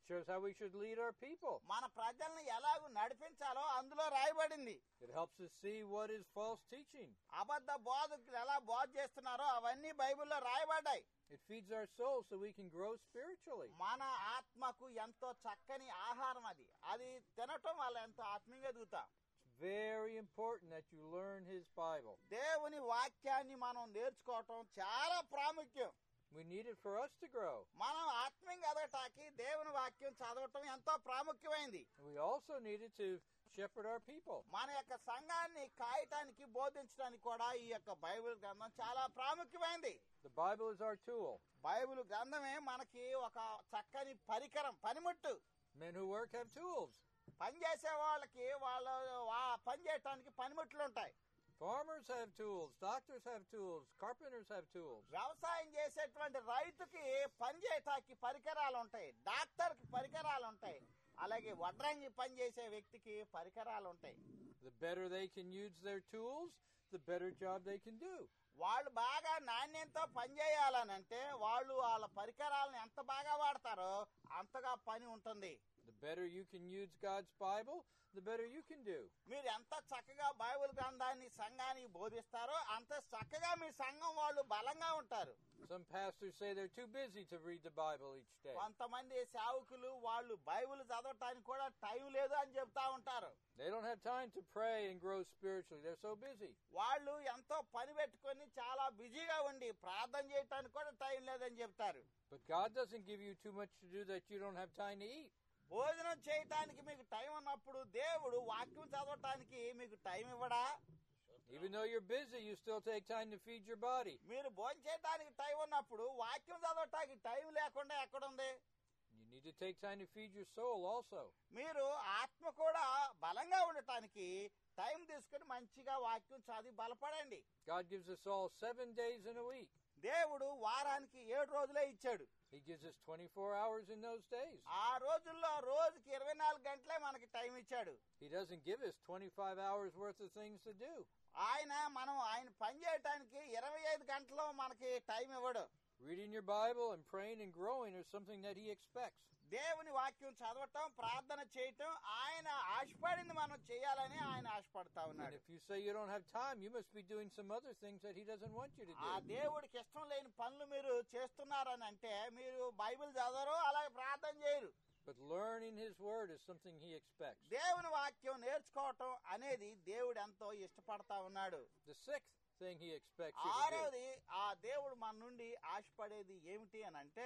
It shows how we should lead our people. మన ప్రజల్ని ఎలాగూ నడిపించాలో అందులో రాయబడింది It helps us see what is false teaching. అబద్ధ బోధకులు ఎలా బోధ చేస్తున్నారో అవన్నీ బైబిల్లో రాయబడ్డాయి It feeds our soul so we can grow spiritually. మన ఆత్మకు ఎంతో చక్కని ఆహారం అది అది తినటం వల్ల ఎంతో ఆత్మీయంగా ఎదుగుతాం It's very important that you learn His Bible. దేవుని వాక్యాన్ని మనం నేర్చుకోవటం చాలా ప్రాముఖ్యం We need it for us to grow. మనం ఆత్మీయంగా ఎదగటానికి దేవుని వాక్యం చదవటం ఎంతో ప్రాముఖ్యమైంది And we also need it to shepherd our people. మన యొక్క సంఘాన్ని కాయటానికి బోధించడానికి కూడా ఈ యొక్క బైబిల్ గ్రంథం చాలా ప్రాముఖ్యమైంది The Bible is our tool. Bible గ్రంథమే మనకి ఒక చక్కని పరికరం పనిముట్టు Men who work have tools. పని చేసే వాళ్ళకి వాళ్ళ వా- పని చేయటానికి పనిముట్లు ఉంటాయి Farmers have tools. Doctors have tools. Carpenters have tools. వ్యవసాయం చేసేటువంటి రైతుకి పని చేయటానికి పరికరాలు ఉంటాయి డాక్టర్కి పరికరాలు ఉంటాయి అలాగే వడ్రంగి పని చేసే వ్యక్తికి పరికరాలు ఉంటాయి The better they can use their tools, the better job they can do. వాళ్ళు బాగా నాణ్యంతో పని చేయాలనంటే వాళ్ళు వాళ్ళ పరికరాలను ఎంత బాగా వాడతారో అంతగా పని ఉంటుంది The better you can use God's Bible, the better you can do. మీరు ఎంత చక్కగా బైబిల్ గ్రంథాన్ని సంఘానికి బోధిస్తారో అంత చక్కగా మీ సంఘం వాళ్ళు బలంగా ఉంటారు Some pastors say they're too busy to read the Bible each day. కొంతమంది సేవకులు వాళ్ళు బైబిల్ చదవటానికి కూడా టైం లేదు అని చెప్తా ఉంటారు They don't have time to pray and grow spiritually. They're so busy. వాళ్ళు ఎంతో పని పెట్టుకొని చాలా బిజీగా ఉండి ప్రార్థన చేయటానికి కూడా టైం లేదని చెప్తారు But God doesn't give you too much to do that you don't have time to eat. భోజనం చేయటానికి మీకు టైం ఉన్నప్పుడు దేవుడు వాక్యం చదవటానికి మీకు టైం ఇవ్వడా Even though you're busy, you still take time to feed your body. మీరు భోజనం చేయటానికి టైం ఉన్నప్పుడు వాక్యం చదవటానికి టైం లేకుండా ఎక్కడుంది You need to take time to feed your soul also. మీరు ఆత్మ కూడా బలంగా ఉండటానికి టైం తీసుకుని మంచిగా వాక్యం చదివి బలపడండి God gives us all seven days in a week. దేవుడు వారానికి ఏడు రోజులే ఇచ్చాడు He gives us 24 hours in those days. ఆ రోజుల్లో రోజుకి ఇరవై నాలుగు గంటలే మనకి టైం ఇచ్చాడు He doesn't give us 25 hours worth of things to do. ఆయన మనం ఆయన పని చేయటానికి ఇరవై ఐదు గంటలు మనకి టైం ఇవ్వడు Reading your Bible and praying and growing is something that He expects. దేవుని వాక్యం చదవటం ప్రార్థన చేయటం ఆయన ఆశపడింది మనం చేయాలని ఆయన ఆశపడతా And ఉన్నాడు if you say you don't have time, you must be doing some other things that He doesn't want you to ఆ do. దేవుడికి ఇష్టం లేని పనులు మీరు చేస్తున్నారని అంటే మీరు బైబిల్ చదవరు అలాగే ప్రార్థన చేయరు But learning His Word is something He expects. దేవుని వాక్యం నేర్చుకోవటం అనేది దేవుడు ఎంతో ఇష్టపడతా ఉన్నాడు The sixth thing He expects you to do, ఆరోది ఆ దేవుడు మన నుండి ఆశపడేది ఏమిటి అని అంటే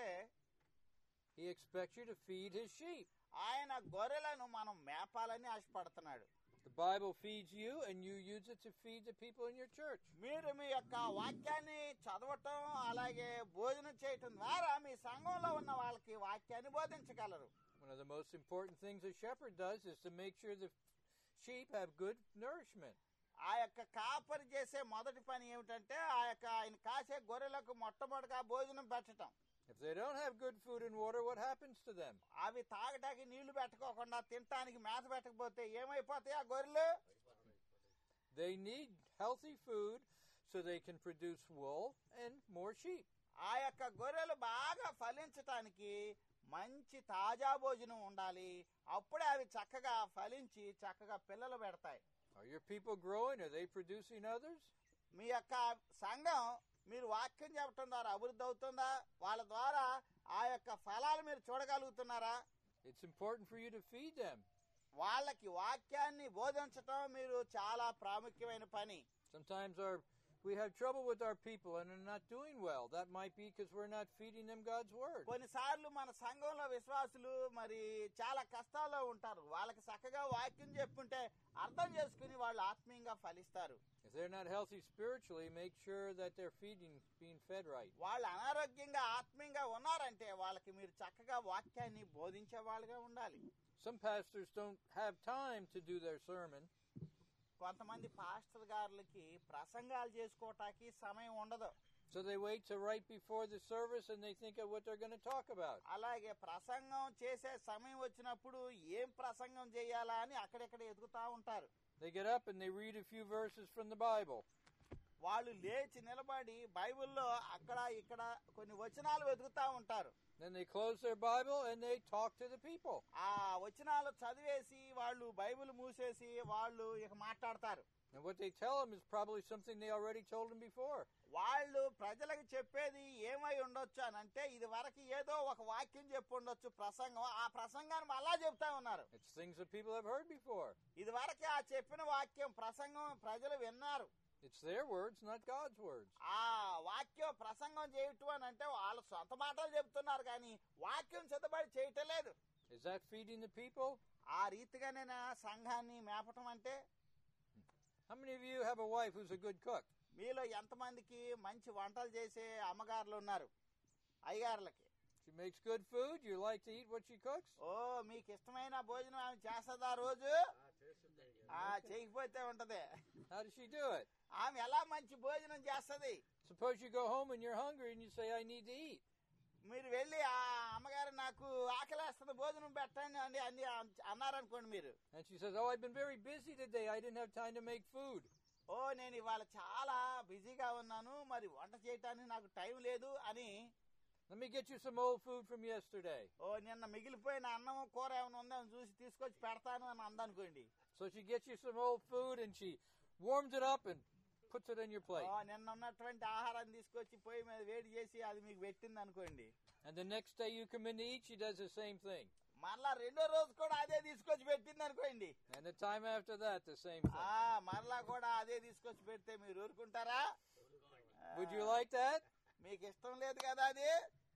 He expects you to feed His sheep. ఆయన గొర్రెలను మనం మేపాలని ఆశపడుతున్నాడు The Bible feeds you, and you use it to feed the people in your church. మీరు మీ యొక్క వాక్యాన్ని చదవటం అలాగే భోజనం చేయటం ద్వారా మీ సంఘంలో ఉన్న వాళ్ళకి వాక్యాన్ని బోధించగలరు One of the most important things a shepherd does is to make sure the sheep have good nourishment. ఆ యొక్క కాపరి చేసే మొదటి పని ఏమిటంటే ఆ యొక్క ఆయన కాసే గొర్రెలకు మొట్టమొదటిగా భోజనం పెట్టటం If they don't have good food and water, what happens to them? అవి తాగటానికి నీళ్లు పెట్టుకోకుండా తినటానికి మేత పెట్టకపోతే ఏమైపోతాయి ఆ గొర్రెలు They need healthy food so they can produce wool and more sheep. ఆ యొక్క గొర్రెలు బాగా ఫలించటానికి మంచి తాజా భోజనం ఉండాలి అప్పుడే అవి చక్కగా ఫలించి చక్కగా పిల్లలు పెడతాయి Are your people growing? Are they producing others? మీ యొక్క సంఘం మీరు వాక్యం చెప్పడం ద్వారా అభివృద్ధి అవుతుందా వాళ్ళ ద్వారా ఆ యొక్క ఫలాలు మీరు చూడగలుగుతున్నారా It's important for you to feed them. వాళ్ళకి వాక్యాన్ని బోధించటం మీరు చాలా ప్రాముఖ్యమైన పని Sometimes our we have trouble with our people and are not doing well. That might be because we're not feeding them God's word. కొన్నిసార్లు మన సంఘంలో విశ్వాసులు మరి చాలా కష్టాల్లో ఉంటారు వాళ్ళకి చక్కగా వాక్యం చెప్పుంటే అర్థం చేసుకుని వాళ్ళు ఆత్మీయంగా ఫలిస్తారు If they're not healthy spiritually, make sure that they're feeding being fed right. వాళ్ళు అనారోగ్యంగా ఆత్మీయంగా ఉన్నారంటే వాళ్ళకి మీరు చక్కగా వాక్యాన్ని బోధించే వాళ్ళుగా ఉండాలి Some pastors don't have time to do their sermon, కొంతమంది పాస్టర్ గారులకి ప్రసంగాలు చేసుకోవటానికి సమయం ఉండదు so they wait till right before the service and they think of what they're going to talk about. అలాగే ప్రసంగం చేసే సమయం వచ్చినప్పుడు ఏం ప్రసంగం చేయాలా అని అక్కడెక్కడ ఎదుగుతా ఉంటారు They get up and they read a few verses from the Bible. వాళ్ళు లేచి నిలబడి బైబిల్లో అక్కడ ఇక్కడ కొన్ని వచనాలు వెతుకుతా ఉంటారు Then they close their Bible and they talk to the people. ఆ వచనాలు చదివేసి వాళ్ళు బైబిల్ మూసేసి వాళ్ళు ఇక మాట్లాడతారు And what they tell them is probably something they already told them before. వాళ్ళు ప్రజలకు చెప్పేది ఏమై ఉండొచ్చు అని అంటే ఇది వరకు ఏదో ఒక వాక్యం చెప్పి ఉండొచ్చు ప్రసంగం ఆ ప్రసంగాన్ని అలా చెప్తా ఉన్నారు It's things that people have heard before. ఇది వరకు ఆ చెప్పిన వాక్యం ప్రసంగం ప్రజలు విన్నారు It's their words, not God's words. ఆ వాక్యం ప్రసంగం చేయటం అని అంటే వాళ్ళ సొంత మాటలు చెప్తున్నారు కానీ వాక్యం సిద్ధపడి చేయటం లేదు Is that feeding the people? ఆ రీతిగానే నా సంఘాన్ని మేపటం అంటే How many of you have a wife who's a good cook? మీలో ఎంతమందికి మంచి వంటలు చేసే అమ్మగారులు ఉన్నారు అయ్యగారులకి She makes good food. You like to eat what she cooks? ఓ మీకు ఇష్టమైన భోజనం ఆమె చేస్తుందా రోజు ఆ చేయకపోతే ఉంటది How does she do it? ఆమె ఎలా మంచి భోజనం చేస్తది Suppose you go home and you're hungry and you say, I need to eat. మీరు వెళ్ళి ఆ అమ్మగారు నాకు ఆకలేస్తుంది భోజనం పెట్టండి అని అని అన్నారనుకోండి మీరు And she says, Oh, I've been very busy today. I didn't have time to make food. ఓ నేను ఇవాళ చాలా బిజీగా ఉన్నాను మరి వంట చేయటానికి నాకు టైం లేదు అని Let me get you some old food from yesterday. ఓ నిన్న మిగిలిపోయిన అన్నం కూర ఏమైనా ఉందో అని చూసి తీసుకొచ్చి పెడతాను అని అందనుకోండి So she gets you some old food and she warms it up and puts it on your plate. ఓ నిన్న ఉన్నటువంటి ఆహారాన్ని తీసుకొచ్చి పొయ్యి మీద వేడి చేసి అది మీకు పెట్టింది అనుకోండి And the next day you come in to eat, she does the same thing. మరలా రెండో రోజు కూడా అదే తీసుకొచ్చి పెట్టింది అనుకోండి And the time after that, the same thing. ఆ మరలా కూడా అదే తీసుకొచ్చి పెడితే మీరు ఊరుకుంటారా Would you ఆ, like that? మీకు ఇష్టం లేదు కదా అది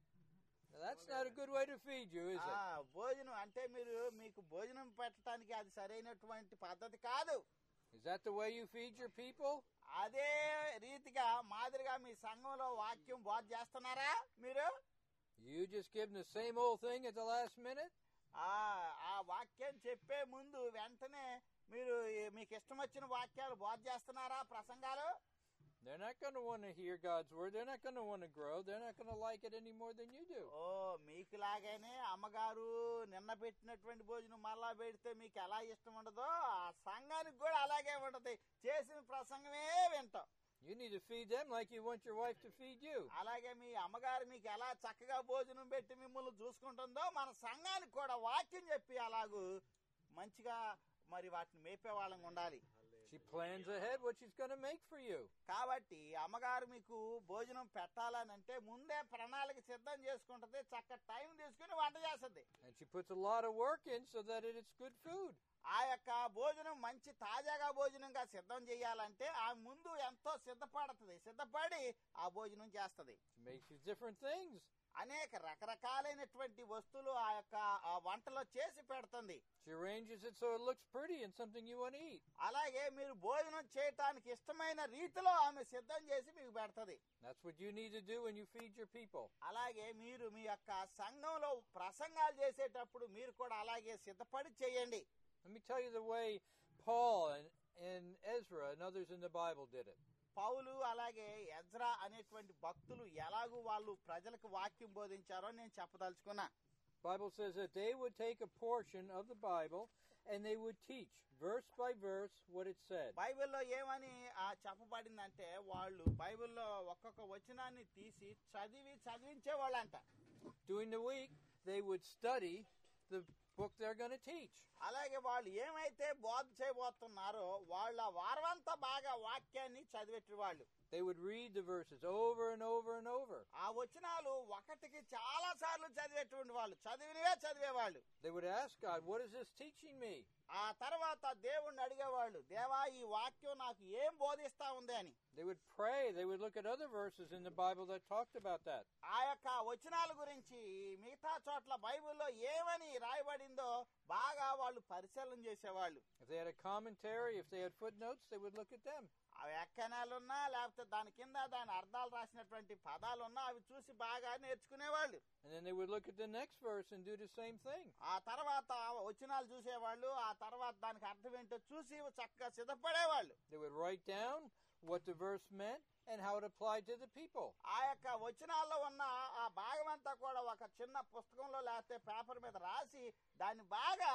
Now, that's not a good way to feed you, is ఆ it? భోజనం అంటే మీరు మీకు భోజనం పెట్టడానికి అది సరైనటువంటి పద్ధతి కాదు Is that the way you feed your people? అదే రీతిగా మాదిరిగా మీ సంఘంలో వాక్యం బోధ చేస్తున్నారా మీరు You just give them the same old thing at the last minute? ఆ ఆ వాక్యం చెప్పే ముందు వెంటనే మీరు ఈ- మీకు ఇష్టం వచ్చిన వాక్యాలు బోధ చేస్తున్నారా ప్రసంగాలు They're not going to want to hear God's word. They're not going to want to grow. They're not going to like it any more than you do. ఓ మీకు లాగానే అమ్మగారు నిన్న పెట్టినటువంటి భోజనం మళ్ళా పెడితే మీకు ఎలా ఇష్టం ఉండదో ఆ సంఘానికి కూడా అలాగే ఉంటది చేసిన ప్రసంగమే వింటాం You need to feed them like you want your wife to feed you. అలాగే మీ అమ్మగారు మీకు ఎలా చక్కగా భోజనం పెట్టి మిమ్మల్ని చూసుకుంటుందో మన సంఘానికి కూడా వాక్యం చెప్పి అలాగూ మంచిగా మరి వాటిని మేపే వాళ్ళం ఉండాలి She plans ahead what she's going to make for you. కాబట్టి అమ్మగారు మీకు భోజనం పెట్టాలని అంటే ముందే ప్రణాళిక సిద్ధం చేసుకుంటది చక్క టైం తీసుకుని వంట చేస్తుంది And she puts a lot of work in so that it, it's good food. ఆ యొక్క భోజనం మంచి తాజాగా భోజనంగా సిద్ధం చేయాలంటే ఆ ముందు ఎంతో సిద్ధపడుతుంది సిద్ధపడి ఆ భోజనం చేస్తది She makes you different things. అనేక రకరకాలైనటువంటి వస్తువులు ఆ యొక్క ఆ వంటలో చేసి పెడుతుంది She arranges it so it looks pretty and something you want to eat. అలాగే మీరు భోజనం చేయటానికి ఇష్టమైన రీతిలో ఆమె సిద్ధం చేసి మీకు పెడుతుంది That's what you need to do when you feed your people. అలాగే మీరు మీ యొక్క సంఘంలో ప్రసంగాలు చేసేటప్పుడు మీరు కూడా అలాగే సిద్ధపడి చేయండి Let me tell you the way Paul and, and Ezra and others in the Bible did it. పౌలు అలాగే ఎజ్రా అనేటువంటి భక్తులు ఎలాగూ వాళ్ళు ప్రజలకు వాక్యం బోధించారో నేను చెప్పదలుచుకున్నా Bible says that they would take a portion of the Bible and they would teach verse by verse what it said. బైబిల్లో ఏమని ఆ చెప్పబడిందంటే వాళ్ళు బైబిల్లో ఒక్కొక్క వచనాన్ని తీసి చదివి చదివించే వాళ్ళంట During the week, they would study the book they're going to teach. అలాగే వాళ్ళు ఏమైతే బోధ చేయబోతున్నారో వాళ్ళ వారమంతా బాగా వాక్యాన్ని చదివేటి వాళ్ళు They would read the verses over and over and over. ఆ వచనాలు ఒకటికి చాలా సార్లు చదివేటువంటి వాళ్ళు చదివినవే చదివేవాళ్ళు They would ask God, What is this teaching me? ఆ తర్వాత దేవుణ్ణి అడిగేవాళ్ళు దేవా ఈ వాక్యం నాకు ఏం బోధిస్తా ఉంది అని They would pray. They would look at other verses in the Bible that talked about that. ఆ యొక్క వచనాల గురించి మిగతా చోట్ల బైబిల్లో ఏమని రాయబడిందో బాగా వాళ్ళు పరిశీలన చేసేవాళ్ళు If they had a commentary, if they had footnotes, they would look at them. ఆ వ్యాఖ్యానాలున్నా లేకపోతే దాని కింద దాని అర్థాలు రాసినటువంటి పదాలున్నా అవి చూసి బాగా నేర్చుకునేవాళ్ళు And then they would look at the next verse and do the same thing. ఆ తర్వాత వచనాలు చూసేవాళ్ళు ఆ తర్వాత దానికి అర్థం ఏంటో చూసి చక్కగా సిద్ధపడేవాళ్ళు They would write down what the verse meant and how it applied to the people. ఆ యొక్క వచనాల్లో ఉన్న ఆ భాగం అంతా కూడా ఒక చిన్న పుస్తకంలో లేకపోతే పేపర్ మీద రాసి దాన్ని బాగా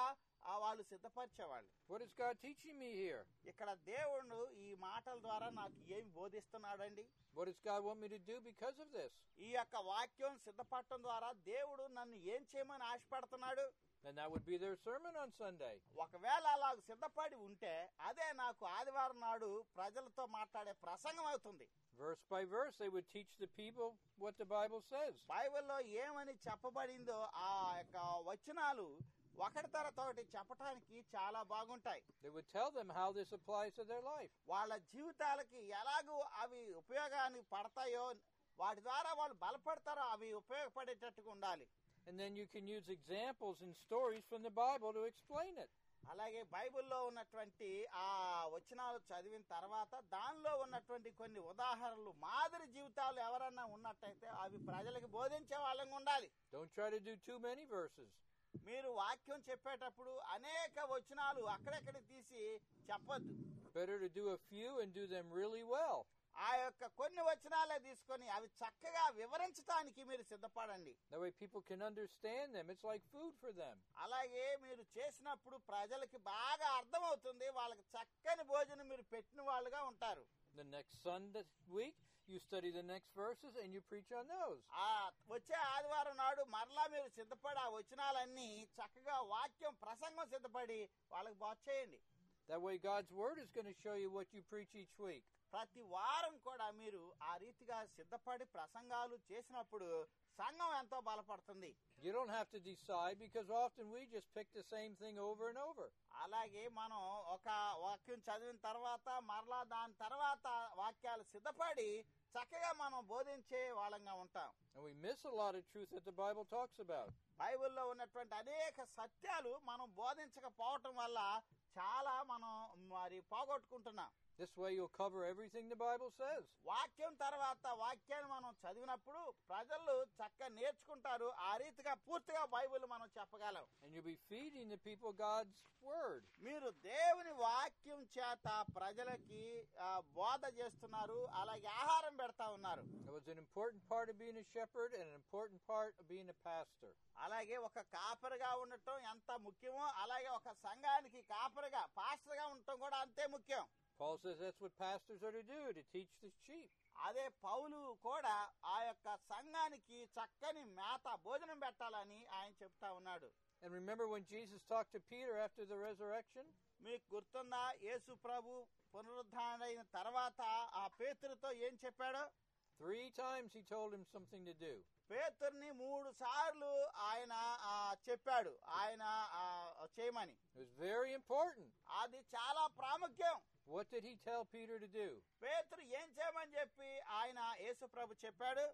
ఆ వాళ్ళు సిద్ధపరిచేవాళ్ళు What is God teaching me here? ఇక్కడ దేవుడు ఈ మాటల ద్వారా నాకు ఏమి బోధిస్తున్నాడండి What does God want me to do because of this? ఈ యొక్క వాక్యం సిద్ధపడటం ద్వారా దేవుడు నన్ను ఏం చేయమని ఆశపడుతున్నాడు And that would be their sermon on Sunday. ఒకవేళ అలా సిద్ధపడి ఉంటే అదే నాకు ఆదివారం నాడు ప్రజలతో మాట్లాడే ప్రసంగం అవుతుంది Verse by verse, they would teach the people what the Bible says. బైబిల్లో ఏమని చెప్పబడిందో ఆ యొక్క వచనాలు ఒకటి తర్వాత ఒకటి చెప్పటానికి చాలా బాగుంటాయి They would tell them how this applies to their life. వాళ్ళ జీవితాలకి ఎలాగూ అవి ఉపయోగానికి పడతాయో వాటి ద్వారా వాళ్ళు బలపడతారో అవి ఉపయోగపడేటట్టుగా ఉండాలి And then you can use examples and stories from the Bible to explain it. అలాగే బైబిల్లో ఉన్నటువంటి ఆ వచనాలు చదివిన తర్వాత దానిలో ఉన్నటువంటి కొన్ని ఉదాహరణలు మాదిరి జీవితాలు ఎవరన్నా ఉన్నట్టయితే అవి ప్రజలకు బోధించే వాళ్ళంగా ఉండాలి Don't try to do too many verses. మీరు వాక్యం చెప్పేటప్పుడు అనేక వచనాలు అక్కడెక్కడ తీసి చెప్పొద్దు Better to do a few and do them really well. ఆ యొక్క కొన్ని వచనాలే తీసుకొని అవి చక్కగా వివరించడానికి మీరు సిద్ధపడండి That way people can understand them. It's like food for them. అలాగే మీరు చేసినప్పుడు ప్రజలకి బాగా అర్థమవుతుంది వాళ్ళకి చక్కని భోజనం మీరు పెట్టిన వాళ్ళుగా ఉంటారు The next Sunday week, you study the next verses and you preach on those. ఆ వచ్చే ఆదివారం నాడు మరలా మీరు సిద్ధపడి ఆ వచనాలన్నీ చక్కగా వాక్యం ప్రసంగం సిద్ధపడి వాళ్ళకి బాగు చేయండి That way God's Word is going to show you what you preach each week. ప్రతి వారం కూడా మీరు ఆ రీతిగా సిద్ధపడి ప్రసంగాలు చేసినప్పుడు సంఘం ఎంతో బలపడుతుంది You don't have to decide because often we just pick the same thing over and over. అలాగే మనం ఒక వాక్యం చదివిన తర్వాత మరలా దాని తర్వాత వాక్యాలు సిద్ధపడి చక్కగా మనం బోధించే వాళ్ళంగా ఉంటాం And we miss a lot of truth that the Bible talks about. బైబిల్లో ఉన్నటువంటి అనేక సత్యాలు మనం బోధించకపోవటం వల్ల చాలా మనం మరి పోగొట్టుకుంటున్నాం This way you'll cover everything the Bible says. వాక్యం తర్వాత వాక్యాన్ని మనం చదివినప్పుడు ప్రజలు చక్కగా నేర్చుకుంటారు ఆ రీతిగా పూర్తిగా బైబిల్ మనం చెప్పగలం And you'll be feeding the people God's Word. మీరు దేవుని వాక్యం చేత ప్రజలకి ఆ, బోధ చేస్తున్నారు అలాగే ఆహారం పెడతా ఉన్నారు It was an important part of being a shepherd and an important part of being a pastor. అలాగే ఒక కాపరిగా ఉండటం ఎంత ముఖ్యమో అలాగే ఒక సంఘానికి కాపరిగా పాస్టర్గా ఉండటం కూడా అంతే ముఖ్యం Paul says that's what pastors are to do, to teach the sheep. అదే పౌలు కూడా ఆ యొక్క సంఘానికి చక్కని మేత భోజనం పెట్టాలని ఆయన చెప్తా ఉన్నాడు And remember when Jesus talked to Peter after the resurrection? మీకు గుర్తుందా యేసు ప్రభు పునరుద్ధారైన తర్వాత ఆ పేతురుతో ఏం చెప్పాడు Three times he told him something to do. పేతుర్ని మూడు సార్లు ఆయన ఆ, చెప్పాడు ఆయన ఆ, చేయమని It was very important. అది చాలా ప్రాముఖ్యం What did he tell Peter to do? పేతురు ఏం చేయమని చెప్పి ఆయన యేసు ప్రభు చెప్పాడు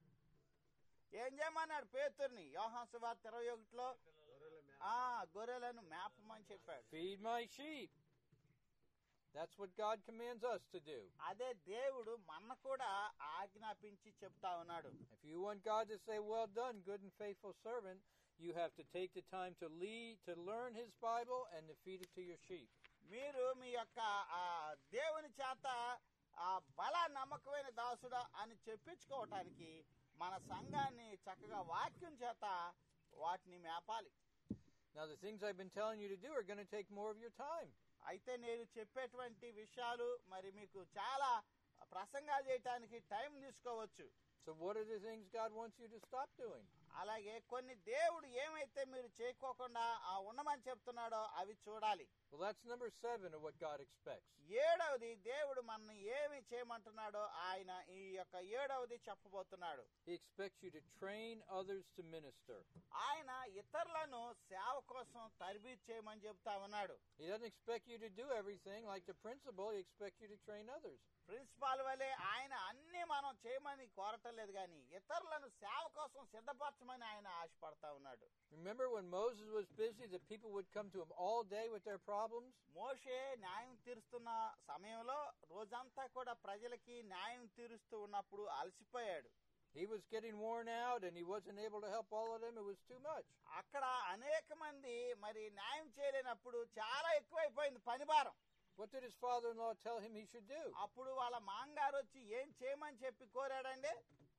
ఏం చేయమన్నాడు పేతుర్ని యోహాన్ సువార్త ఇరవై ఒకటిలో ఆ గొర్రెలను మేపమని చెప్పాడు Feed my sheep. That's what God commands us to do. అదే దేవుడు మన కూడా ఆజ్ఞాపించి చెప్తా ఉన్నాడు If you want God to say, Well done, good and faithful servant, you have to take the time to lead, to learn His Bible, and to feed it to your sheep. మీరు మీ యొక్క ఆ దేవుని చేత ఆ బల నమ్మకమైన దాసుడా అని చెప్పించుకోవటానికి మన సంఘాన్ని చక్కగా వాక్యం చేత వాటిని మేపాలి Now, the things I've been telling you to do are going to take more of your time. అయితే నేను చెప్పేటువంటి విషయాలు మరి మీకు చాలా ప్రసంగాలు చేయటానికి టైం తీసుకోవచ్చు So, what are the things God wants you to stop doing? అలాగే కొన్ని దేవుడు ఏమైతే మీరు చేయకోకుండా ఆ ఉండమని చెప్తున్నాడో అవి చూడాలి Well, that's number seven of what God expects. ఏడవది దేవుడు మనల్ని ఏమి చేయమంటున్నాడో ఆయన ఈ యొక్క ఏడవది చెప్పబోతున్నాడు He expects you to train others to minister. ఆయన ఇతరులను సేవ కోసం తరబీదు చేయమని చెప్తా ఉన్నాడు He doesn't expect you to do everything like the principal, He expects you to train others. Principal వలె ఆయన అన్ని మనం చేయమని కోరటం లేదు కానీ ఇతరులను సేవ కోసం సిద్ధపరచమని ఆయన ఆశపడతా ఉన్నాడు Remember when Moses was busy, the people would come to him all day with their problems? మోషే న్యాయం తీరుస్తున్న సమయంలో రోజంతా కూడా ప్రజలకి న్యాయం తీరుస్తూ ఉన్నప్పుడు అలసిపోయాడు He was getting worn out and he wasn't able to help all of them. It was too much. అక్కడ అనేక మంది మరి న్యాయం చేయలేనప్పుడు చాలా ఎక్కువైపోయింది పని భారం What did his father in law tell him he should do? అప్పుడు వాళ్ళ మాంగారు వచ్చి ఏం చేయమని చెప్పి కోరాడండి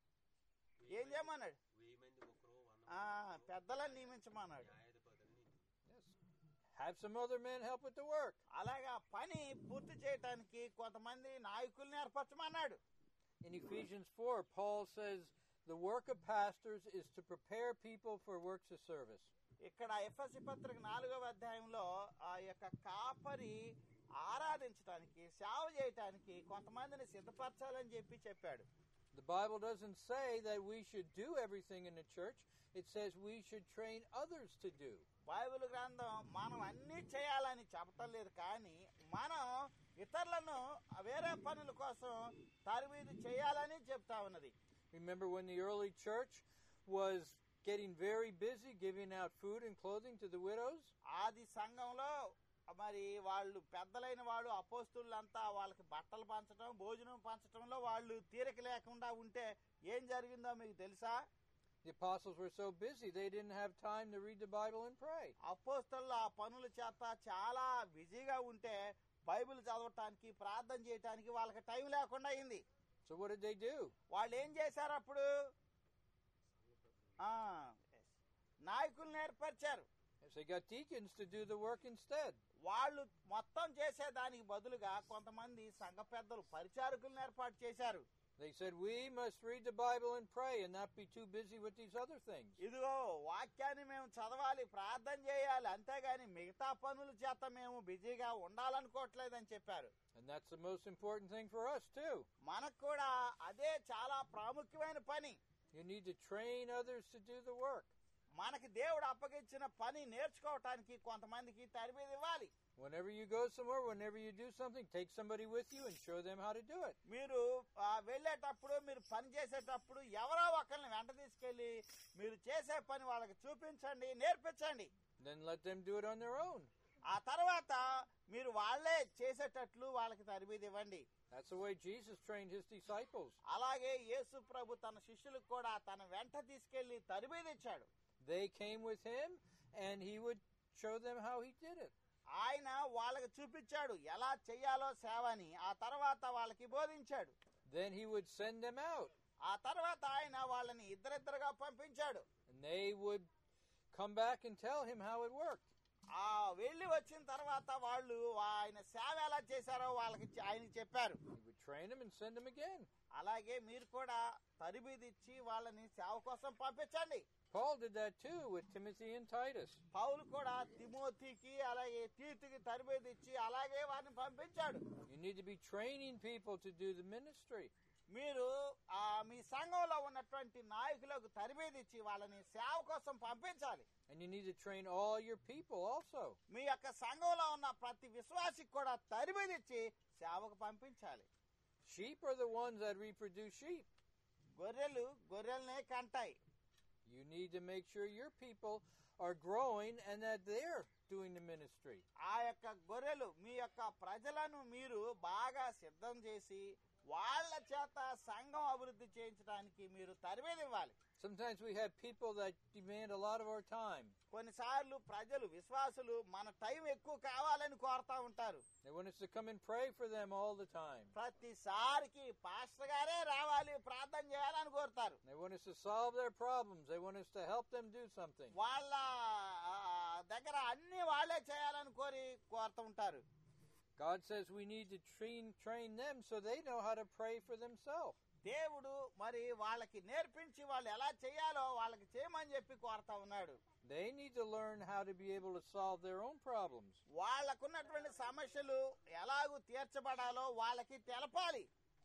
ఏం చేయమన్నాడు వెయ్యి మంది ఒకరు వంద ఆ పెద్దలను నియమించమన్నాడు న్యాయాధిపతుల్ని Yes. have some other men help with the work. అలాగా పని పూర్తి చేయటానికి కొంతమంది నాయకుల్ని ఏర్పరచమన్నాడు In Ephesians 4, Paul says the work of pastors is to prepare people for works of service. ఇక్కడ ఎఫ్ఎస్సి పత్రిక నాలుగవ అధ్యాయంలో ఆ యొక్క కాపరి ఆరాధించడానికి సేవ చేయటానికి కొంతమందిని సిద్ధపరచాలని చెప్పి చెప్పాడు The Bible doesn't say that we should do everything in the church. It says we should train others to do. Bible గ్రంథం మనం అన్ని చేయాలని చెప్పటం లేదు కానీ మనం ఇతరులను వేరే పనుల కోసం తరబీదు చేయాలని చెప్తా ఉన్నది Remember when the early church was getting very busy giving out food and clothing to the widows? ఆది సంఘంలో మరి వాళ్ళు పెద్దలైన వాళ్ళు అపోస్తులంతా వాళ్ళకి బట్టలు పంచడం భోజనం పంచడంలో వాళ్ళు తీరిక లేకుండా ఉంటే ఏం జరిగిందో మీకు తెలుసా The apostles were so busy they didn't have time to read the Bible and pray. అపోస్తలు ఆ పనుల చేత చాలా బిజీగా ఉంటే బైబిల్ చదవటానికి ప్రార్థన చేయటానికి వాళ్ళకి టైం లేకుండా అయింది So what did they do? వాళ్ళు ఏం చేశారు అప్పుడు ఆ, నాయకుల్ని ఏర్పరిచారు Yes, They got deacons to do the work instead. వాళ్ళు మొత్తం చేసేదానికి బదులుగా కొంతమంది సంఘ పెద్దలు పరిచారకులను ఏర్పాటు చేశారు They said, We must read the Bible and pray and not be too busy with these other things. ఇదిగో వాక్యాన్ని మేము చదవాలి ప్రార్థన చేయాలి అంతేగాని మిగతా పనుల చేత మేము బిజీగా ఉండాలనుకోవట్లేదని చెప్పారు And that's the most important thing for us, too. మనకు కూడా అదే చాలా ప్రాముఖ్యమైన పని You need to train others to do the work. మనకి దేవుడు అప్పగించిన పని నేర్చుకోవటానికి కొంతమందికి తరబేది ఇవ్వాలి Whenever you go somewhere, whenever you do something, take somebody with you and show them how to do it. మీరు ఆ, వెళ్ళేటప్పుడు మీరు పని చేసేటప్పుడు ఎవరో ఒకరిని వెంట తీసుకెళ్లి మీరు చేసే పని వాళ్ళకి చూపించండి నేర్పించండి Then let them do it on their own. ఆ తర్వాత మీరు వాళ్ళే చేసేటట్లు వాళ్ళకి తరబీది ఇవ్వండి That's the way Jesus trained his disciples. అలాగే యేసు ప్రభు తన శిష్యులకు కూడా తన వెంట తీసుకెళ్లి తరబీది ఇచ్చాడు They came with him, and he would show them how he did it. ఆయన వాళ్ళకి చూపించాడు ఎలా చెయ్యాలో సేవని ఆ తర్వాత వాళ్ళకి బోధించాడు Then he would send them out, ఆ తర్వాత ఆయన వాళ్ళని ఇద్దరిద్దరుగా పంపించాడు and they would come back and tell him how it worked. ఆ వెళ్ళి వచ్చిన తర్వాత వాళ్ళు ఆయన సేవ ఎలా చేశారో వాళ్ళకి చె- ఆయనకి చెప్పారు He would train them and send them again. అలాగే మీరు కూడా తరిబిదిచ్చి వాళ్ళని సేవ కోసం పంపించండి Paul did that too with Timothy and Titus. పౌలు కూడా తిమోతికి అలాగే తీతుకి తరబేదిచ్చి అలాగే వారిని పంపించాడు You need to be training people to do the ministry. మీరు ఆ మీ సంఘంలో ఉన్నటువంటి నాయకులకు తరబేదిచ్చి వాళ్ళని సేవ కోసం పంపించాలి And you need to train all your people also. మీ యొక్క సంఘంలో ఉన్న ప్రతి విశ్వాసికి కూడా తరబేదిచ్చి సేవకు పంపించాలి Sheep are the ones that reproduce sheep. గొర్రెలు గొర్రెలనే కంటాయి You need to make sure your people are growing and that they're doing the ministry. ఆ యొక్క గొర్రెలు మీ యొక్క ప్రజలను మీరు బాగా సిద్ధం చేసి వాళ్ళ చేత సంఘం అభివృద్ధి చేయించడానికి మీరు తరబేది ఇవ్వాలి Sometimes we have people that demand a lot of our time. కొన్నిసార్లు ప్రజలు విశ్వాసులు మన టైం ఎక్కువ కావాలని కోరుతా ఉంటారు They want us to come and pray for them all the time. ప్రతిసారికి పాస్టర్ గారే రావాలి ప్రార్థన చేయాలని కోరుతారు They want us to solve their problems. They want us to help them do something. వాళ్ళ ఆ, దగ్గర అన్ని వాళ్ళే చేయాలని కోరి కోరుతూ ఉంటారు God says we need to train train them so they know how to pray for themselves. దేవుడు మరి వాళ్ళకి నేర్పించి వాళ్ళు ఎలా చేయాలో వాళ్ళకి చేయమని చెప్పి కోరుతా ఉన్నాడు They need to learn how to be able to solve their own problems. వాళ్ళకున్నటువంటి సమస్యలు ఎలాగూ తీర్చబడాలో వాళ్ళకి తెలపాలి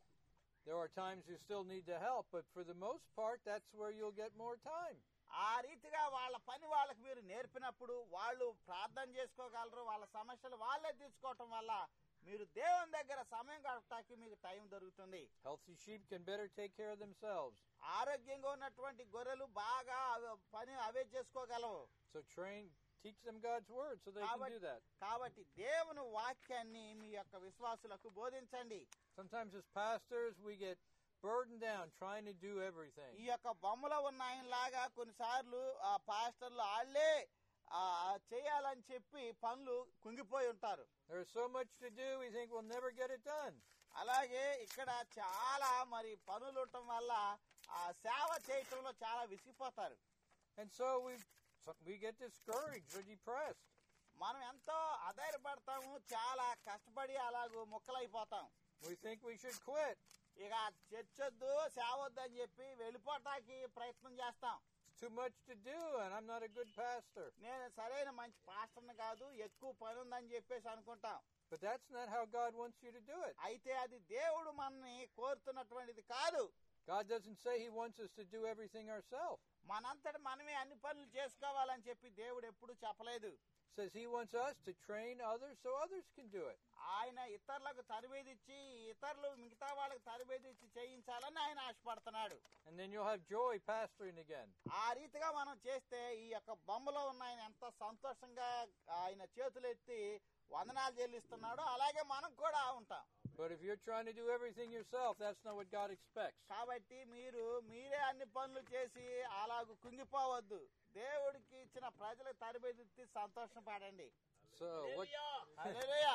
There are times you still need to help, but for the most part, that's where you'll get more time. ఆ రీతిగా వాళ్ళ పని వాళ్ళకి మీరు నేర్పినప్పుడు వాళ్ళు ప్రార్థన చేసుకోగలరు వాళ్ళ సమస్యలు వాళ్ళే తీర్చుకోవటం వల్ల మీరు దేవుని దగ్గర సమయం గడపటానికి మీకు టైం దొరుకుతుంది Healthy sheep can better take care of themselves. ఆరోగ్యంగా ఉన్నటువంటి గొర్రెలు బాగా అవి- పని అవే చేసుకోగలవు So train, teach them God's word so they can కాబట్టి do that. కాబట్టి దేవుని వాక్యాన్ని మీ యొక్క విశ్వాసులకు బోధించండి Sometimes as pastors, we get burdened down trying to do everything. ఈ యొక్క బొమ్మలో ఉన్న ఆయన లాగా కొన్నిసార్లు ఆ పాస్టర్లు వాళ్ళే ఆ చేయాలని చెప్పి పనులు కుంగిపోయి ఉంటారు There's so much to do, we think we'll never get it done. అలాగే ఇక్కడ చాలా మరి పనులు ఉండటం వల్ల ఆ సేవ చేయటంలో చాలా విసిగిపోతారు And so we so we get discouraged or depressed. మనం ఎంతో అధైర్యపడతాము చాలా కష్టపడి అలాగూ ముక్కలైపోతాం We think we should quit. ఇక చర్చ్ వద్దు సేవ వద్దు అని చెప్పి వెళ్ళిపోవటానికి ప్రయత్నం చేస్తాం It's too much to do, and I'm not a good pastor. నేను సరైన మంచి పాస్టర్ని కాదు ఎక్కువ పని ఉందని చెప్పేసి అనుకుంటాం But that's not how God wants you to do it. అయితే అది దేవుడు మనని కోరుతున్నటువంటిది కాదు God doesn't say He wants us to do everything ourselves. మనంతట మనమే అన్ని పనులు చేసుకోవాలని చెప్పి దేవుడు ఎప్పుడు చెప్పలేదు He says He wants us to train others so others can do it. ఆయన ఇతరులకు తరబేదిచ్చి ఇతరులు మిగతా వాళ్ళకి తరబేదిచ్చి చేయించాలని ఆయన ఆశపడుతున్నాడు And then you'll have joy pastoring again. ఆ రీతిగా మనం చేస్తే ఈ యొక్క బొమ్మలో ఉన్న ఆయన ఎంత సంతోషంగా ఆయన చేతులెత్తి వందనాలు చెల్లిస్తున్నాడో అలాగే మనం కూడా ఉంటాం But if you're trying to do everything yourself, that's not what God expects. కాబట్టి మీరు మీరే అన్ని పనులు చేసి అలాగ కుంగిపోవద్దు దేవుడికి ఇచ్చిన ప్రజలకు తరబేదిచ్చి సంతోషం పడండి So what, hallelujah.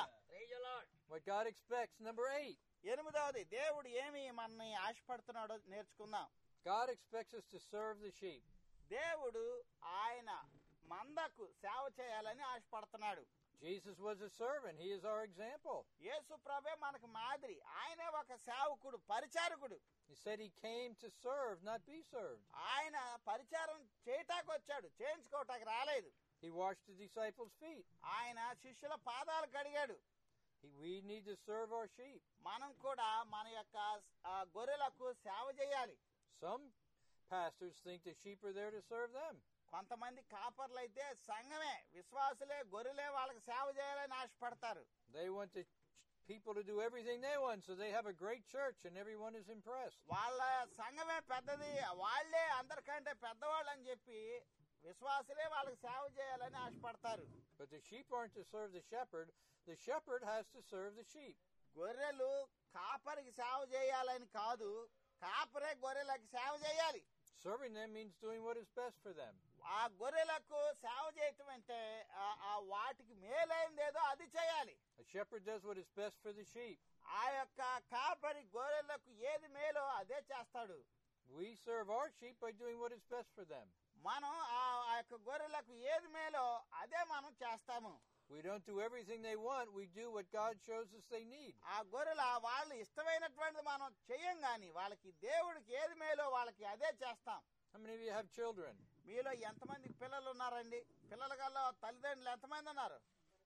what God expects, number eight, ఎనిమిదవది దేవుడు ఏమి మనని ఆశపడుతున్నాడో నేర్చుకుందాం God expects us to serve the sheep. దేవుడు ఆయన మందకు సేవ చేయాలని ఆశపడుతున్నాడు Jesus was a servant. He is our example. యేసు ప్రభే మనకు మాదిరి ఆయనే ఒక సేవకుడు పరిచారకుడు He said he came to serve, not be served. ఆయన పరిచారం చేయటానికి వచ్చాడు చేయించుకోవటానికి రాలేదు He washed the disciples' feet. ఆయన శిష్యుల పాదాలు కడిగాడు He, we need to serve our sheep. మనం కూడా మన యొక్క ఆ, గొర్రెలకు సేవ చేయాలి Some pastors think the sheep are there to serve them. కొంతమంది కాపర్లు అయితే సంఘమే విశ్వాసులే గొర్రెలే వాళ్ళకి సేవ చేయాలని ఆశపడతారు They want the people to do everything they want, so they have a great church and everyone is impressed. వాళ్ళ సంఘమే పెద్దది వాళ్ళే అందరికంటే పెద్దవాళ్ళు అని చెప్పి విశ్వాసులే వాళ్ళకి సేవ చేయాలని ఆశపడతారు But the sheep aren't to serve the shepherd. The shepherd has to serve the sheep. గొర్రెలు కాపరికి సేవ చేయాలని కాదు కాపరే గొర్రెలకు సేవ చేయాలి Serving them means doing what is best for them. ఆ గొర్రెలకు సేవ చేయటం అంటే ఆ- ఆ వాటికి మేలైందేదో అది చేయాలి A shepherd does what is best for the sheep. ఆ యొక్క కాపరి గొర్రెలకు ఏది మేలో అదే చేస్తాడు We serve our sheep by doing what is best for them. మనం ఆ ఆ యొక్క గొర్రెలకు ఏది మేలో అదే మనం చేస్తాము We don't do everything they want, we do what God shows us they need. ఆ గొర్రెల వాళ్ళు ఇష్టమైనటువంటిది మనం చెయ్యం గాని వాళ్ళకి దేవుడికి ఏది మేలో వాళ్ళకి అదే చేస్తాం How many of you have children? మీలో ఎంతమంది పిల్లలు ఉన్నారండి పిల్లల కల్లా తల్లిదండ్రులు ఎంతమంది ఉన్నారు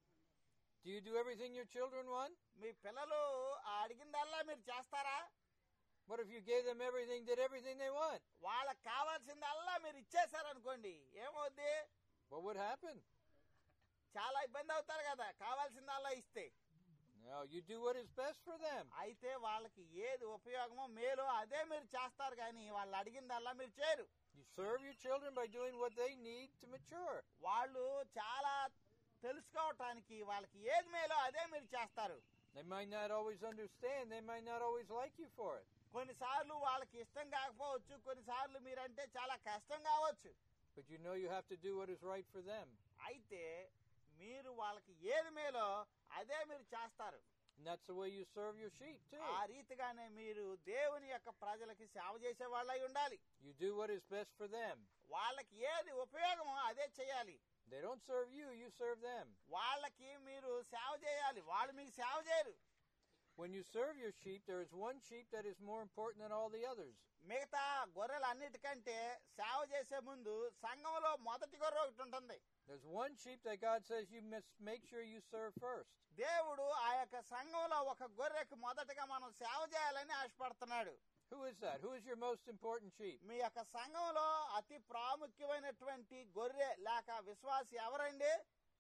Do you do everything your children want? మీ పిల్లలు ఆ అడిగిందల్లా మీరు చేస్తారా What if you gave them everything, did everything they want? వాళ్ళకి కావాల్సిందల్లా మీరు ఇచ్చేసారనుకోండి ఏమవుద్ది What would happen? చాలా ఇబ్బంది అవుతారు కదా కావాల్సిందల్లా ఇస్తే No, you do what is best for them. అయితే వాళ్ళకి ఏది ఉపయోగమో మేలో అదే మీరు చేస్తారు కానీ వాళ్ళు అడిగిందల్లా మీరు చేయరు You serve your children by doing what they need to mature. వాళ్ళు చాలా తెలుసుకోవటానికి వాళ్ళకి ఏది మేలో అదే మీరు చేస్తారు They might not always understand, they might not always like you for it. కొన్నిసార్లు వాళ్ళకి ఇష్టం కాకపోవచ్చు కొన్నిసార్లు మీరంటే చాలా కష్టం కావచ్చు But you know you have to do what is right for them. అయితే మీరు వాళ్ళకి ఏది మేలో అదే మీరు చేస్తారు And that's the way you serve your sheep too. ఆ రీతిగానే మీరు దేవుని యొక్క ప్రజలకి సేవ చేసే వాళ్ళై ఉండాలి You do what is best for them. వాళ్ళకి ఏది ఉపయోగమో అదే చేయాలి They don't serve you, you serve them. వాళ్ళకి మీరు సేవ చేయాలి వాళ్ళు మీకు సేవ చేయరు When you serve your sheep, there is one sheep that is more important than all the others. మిగతా గొర్రెలు అన్నిటికంటే సేవ చేసే ముందు సంఘంలో మొదటి గొర్రె ఒకటి ఉంటుంది There's one sheep that God says you must make sure you serve first. దేవుడు ఆ యొక్క సంఘంలో ఒక గొర్రెకు మొదటగా మనం సేవ చేయాలని ఆశపడుతున్నాడు Who is that? Who is your most important sheep? మీ యొక్క సంఘంలో అతి ప్రాముఖ్యమైనటువంటి గొర్రె లేక విశ్వాసి ఎవరండి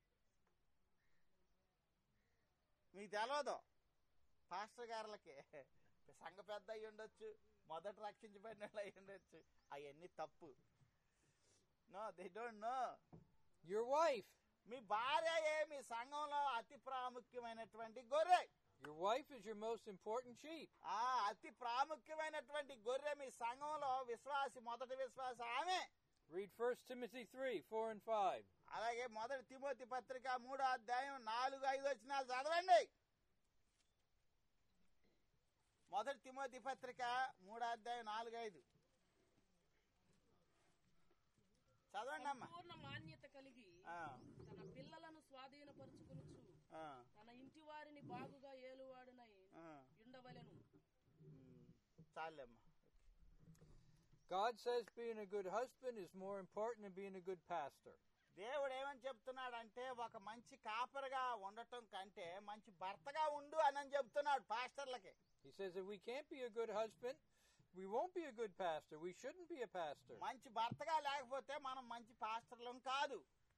మీకు తెలియదు పాస్టర్ గారులకి సంఘ పెద్ద అయి ఉండొచ్చు మొదట రక్షించబడిన వాళ్ళు అయి ఉండొచ్చు అవన్నీ తప్పు no they don't know Your wife. మీ భార్య మీ సంఘంలో అతి ప్రాముఖ్యమైనటువంటి గొర్రె Your wife is your most important sheep. ఆ అతి ప్రాముఖ్యమైనటువంటి గొర్రె మీ సంఘంలో విశ్వాసి మొదటి విశ్వాసి ఆమె Read 1 Timothy 3 4 and 5. అలాగే మొదటి తిమోతి పత్రిక మూడో అధ్యాయం నాలుగు ఐదు వచ్చినాలు చదవండి మొదటి తిమోతి పత్రిక మూడో అధ్యాయం నాలుగు ఐదు చదవండి అమ్మా సంపూర్ణ మాన్యత కలిగి ఆ, తన పిల్లలను స్వాధీనపరుచుకునుచు ఆ, తన ఇంటి వారిని బాగుగా ఏలువాడునై ఆ. ఉండవలెను ఉమ్, చాలేమ్మా God says being a good husband is more important than being a good pastor. దేవుడు ఏమని చెప్తున్నాడంటే ఒక మంచి కాపరిగా ఉండటం కంటే మంచి భర్తగా ఉండు అని అని చెప్తున్నాడు పాస్టర్లకి He says if we can't be a good husband, we won't be a good pastor. We shouldn't be a pastor. మంచి భర్తగా లేకపోతే మనం మంచి పాస్టర్లం కాదు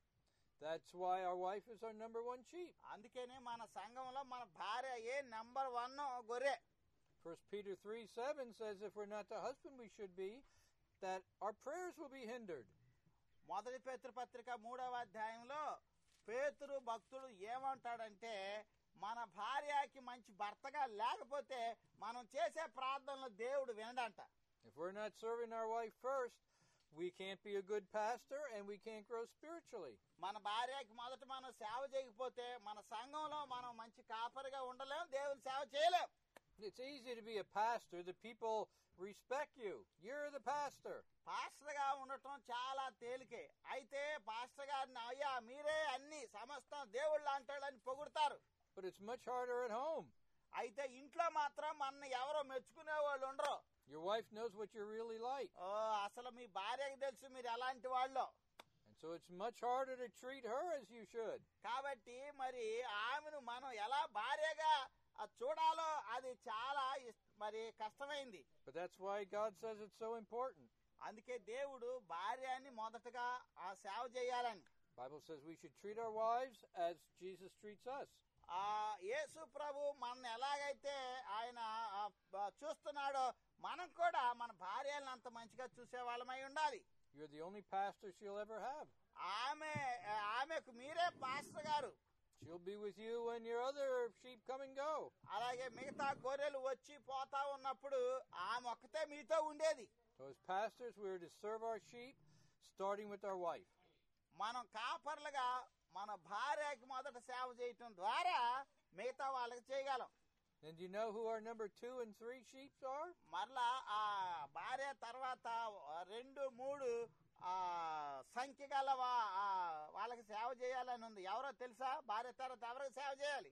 That's why our wife is our number one sheep. అందుకనే మన సంఘంలో మన భార్య ఏ నెంబర్ వన్ గొర్రె First Peter 3 7 says if we're not the husband we should be, that our prayers will be hindered. మొదటి పేతృపత్రిక మూడవ అధ్యాయంలో పేతురు భక్తుడు ఏమంటాడంటే మన భార్యకి మంచి భర్తగా లేకపోతే మనం చేసే ప్రార్థనలు దేవుడు వినడంట If we're not serving our wife first, we can't be a good pastor and we can't grow spiritually. మన భార్యకి మొదట మనం సేవ చేయకపోతే మన సంఘంలో మనం మంచి కాపరిగా ఉండలేం దేవుని సేవ చేయలేం It's easy to be a pastor. The people respect you. You're the pastor. Pastor గా ఉండటం చాలా తేలికే అయితే పాస్టర్ గారిని అయ్యా మీరే అన్ని సమస్తం దేవుళ్ళు అంటాడని పొగుడతారు But it's much harder at home. అయితే ఇంట్లో మాత్రం మన ఎవరో మెచ్చుకునే వాళ్ళు ఉండరు Your wife knows what you're really like. ఓ అసలు మీ భార్యకి తెలుసు మీరు ఎలాంటి వాళ్ళు And so it's much harder to treat her as you should. కాబట్టి మరి ఆమెను మనం ఎలా భార్యగా ఆ, చూడాలో అది చాలా ఇస్- మరి కష్టమైంది But that's why God says it's so important. అందుకే దేవుడు భార్యని మొదటగా ఆ సేవ చేయాలని Bible says we should treat our wives as Jesus treats us. ఆ యేసు ప్రభు మన ఎలాగైతే ఆయన ఆ, బ- చూస్తున్నాడో మనం కూడా మన భార్యలను అంత మంచిగా చూసే వాళ్ళమై ఉండాలి You're the only pastor she'll ever have. ఆమె ఆమెకు మీరే పాస్టర్ గారు She'll be with you when your other sheep come and go. అలాగే మిగతా గొర్రెలు వచ్చి పోతా ఉన్నప్పుడు ఆమె ఒక్కతే మీతో ఉండేది So as pastors, we're to serve our sheep, starting with our wife. మనం కాపర్లుగా మన భార్యకి మొదట సేవ చేయటం ద్వారా మిగతా వాళ్ళకి చేయగలం And do you know who our number two and three sheep are? మరలా ఆ భార్య తర్వాత రెండు మూడు ఆ సంఖ్య గల వా- ఆ వాళ్ళకి సేవ చేయాలని ఉంది ఎవరో తెలుసా భార్య తర్వాత ఎవరికి సేవ చేయాలి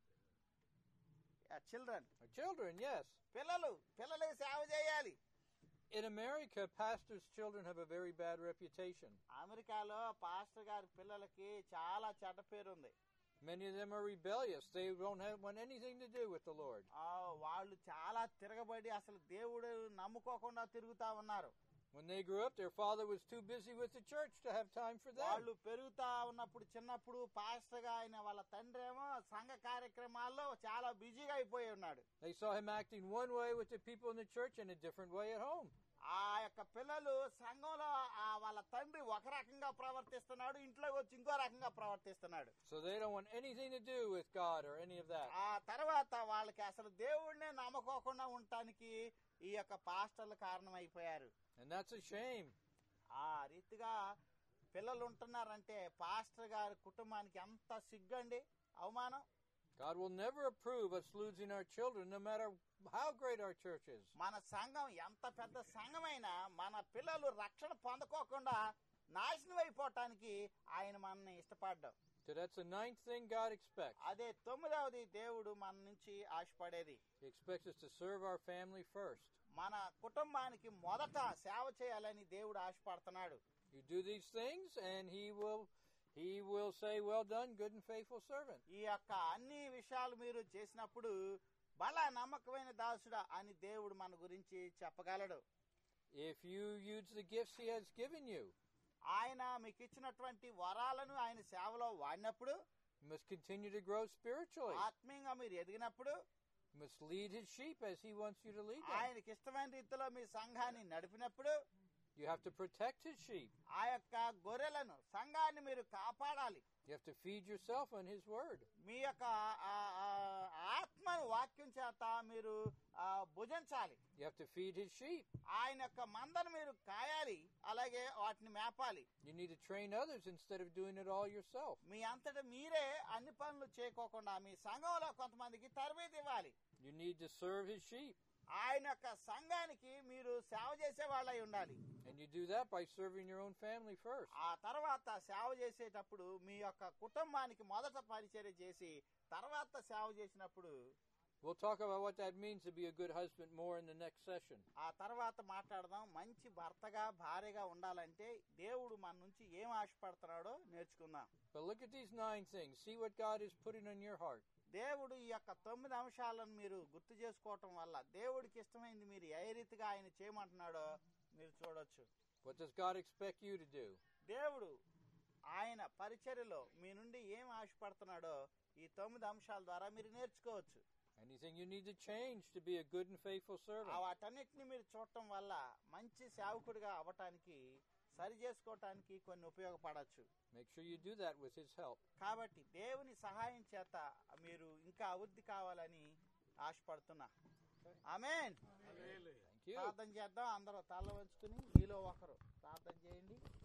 చిల్డ్రన్ Our children, yes. పిల్లలు పిల్లలకి సేవ చేయాలి In America, pastors' children have a very bad reputation. అమెరికాలో పాస్టర్ గారి పిల్లలకి చాలా చెడ్డ పేరు ఉంది Many of them are rebellious. They don't have, want anything to do with the Lord. ఆ వాళ్ళు చాలా తిరగబడి అసలు దేవుడు నమ్ముకోకుండా తిరుగుతా ఉన్నారు When they grew up, their father was too busy with the church to have time for them. వాళ్ళు పెరుగుతా ఉన్నప్పుడు చిన్నప్పుడు పాస్టర్ గా ఆయన వాళ్ళ తండ్రి ఏమో సంఘ కార్యక్రమాల్లో చాలా బిజీగా అయిపోయి ఉన్నాడు They saw him acting one way with the people in the church and a different way at home. ఆ యొక్క పిల్లలు సంఘంలో ఆ వాళ్ళ తండ్రి ఒక రకంగా ప్రవర్తిస్తున్నాడు ఇంట్లోకి వచ్చి ఇంకో రకంగా ప్రవర్తిస్తున్నాడు So they don't want anything to do with God or any of that. ఆ తర్వాత వాళ్ళకి అసలు దేవుడినే నమ్మకోకుండా ఉండటానికి ఈ యొక్క పాస్టర్లు కారణమైపోయారు And that's a shame. ఆ రీతిగా పిల్లలు ఉంటున్నారంటే పాస్టర్ గారి కుటుంబానికి ఎంత సిగ్గండి అవమానం God will never approve us losing our children, no matter how great our church is. మన సంఘం ఎంత పెద్ద సంఘమైనా మన పిల్లలు రక్షణ పొందకోకుండా నాశనం అయిపోవటానికి ఆయన మనల్ని ఇష్టపడ్డాం So that's the ninth thing God expects. అదే తొమ్మిదవది దేవుడు మన నుంచి ఆశపడేది He expects us to serve our family first. మన కుటుంబానికి మొదట సేవ చేయాలని దేవుడు ఆశపడుతున్నాడు You do these things, and He will, He will say, "Well done, good and faithful servant." ఈ యొక్క అన్ని విషయాలు మీరు చేసినప్పుడు బల నమ్మకమైన దాసుడా అని దేవుడు మన గురించి చెప్పగలడు If you use the gifts He has given you, ఆయన మీకు ఇచ్చినటువంటి వరాలను ఆయన సేవలో వాడినప్పుడు you must continue to grow spiritually. ఆత్మీయంగా మీరు ఎదిగినప్పుడు You must lead His sheep as He wants you to lead them. ఆయనకి ఇష్టమైన రీతిలో మీ సంఘాన్ని నడిపినప్పుడు You have to protect His sheep. ఆ యొక్క గొర్రెలను సంఘాన్ని మీరు కాపాడాలి You have to feed yourself on His Word. మీ యొక్క ఆ, ఆ, ఆత్మను వాక్యం చేత మీరు ఆ, భుజించాలి You have to feed His sheep. ఆయన యొక్క మందను మీరు కాయాలి అలాగే వాటిని మేపాలి You need to train others instead of doing it all yourself. మీ అంతట మీరే అన్ని పనులు చేయకోకుండా మీ సంఘంలో కొంతమందికి తరబేది ఇవ్వాలి You need to serve His sheep. ఆయన యొక్క సంఘానికి మీరు సేవ చేసే వాళ్ళై ఉండాలి And you do that by serving your own family first. ఆ తర్వాత సేవ చేసేటప్పుడు మీ యొక్క కుటుంబానికి మొదట పరిచర్య చేసి తర్వాత సేవ చేసినప్పుడు We'll talk about what that means to be a good husband more in the next session. ఆ తర్వాత మాట్లాడదాం మంచి భర్తగా భార్యగా ఉండాలంటే దేవుడు మన నుంచి ఏం ఆశపడుతున్నాడో నేర్చుకుందాం But look at these nine things. See what God is putting on your heart. దేవుడు ఈ యొక్క తొమ్మిది అంశాలను మీరు గుర్తు చేసుకోవటం వల్ల దేవుడికి ఇష్టమైంది మీరు ఏ రీతిగా ఆయన చేయమంటున్నాడో మీరు చూడొచ్చు What does God expect you to do? దేవుడు ఆయన పరిచర్యలో మీ నుండి ఏం ఆశపడుతున్నాడో ఈ తొమ్మిది అంశాల ద్వారా మీరు నేర్చుకోవచ్చు Anything you need to change to be a good and faithful ఆ servant. వాటన్నిటిని మీరు చూడటం వల్ల మంచి సేవకుడిగా అవ్వటానికి సరి చేసుకోవటానికి కొన్ని ఉపయోగపడచ్చు Make sure you do that with His help. కాబట్టి దేవుని సహాయం చేత మీరు ఇంకా అభివృద్ధి కావాలని ఆశపడుతున్నా ఆమెన్ Thank you. ప్రార్థన చేద్దాం అందరూ తల వంచుకుని మీలో ఒకరు ప్రార్థన చేయండి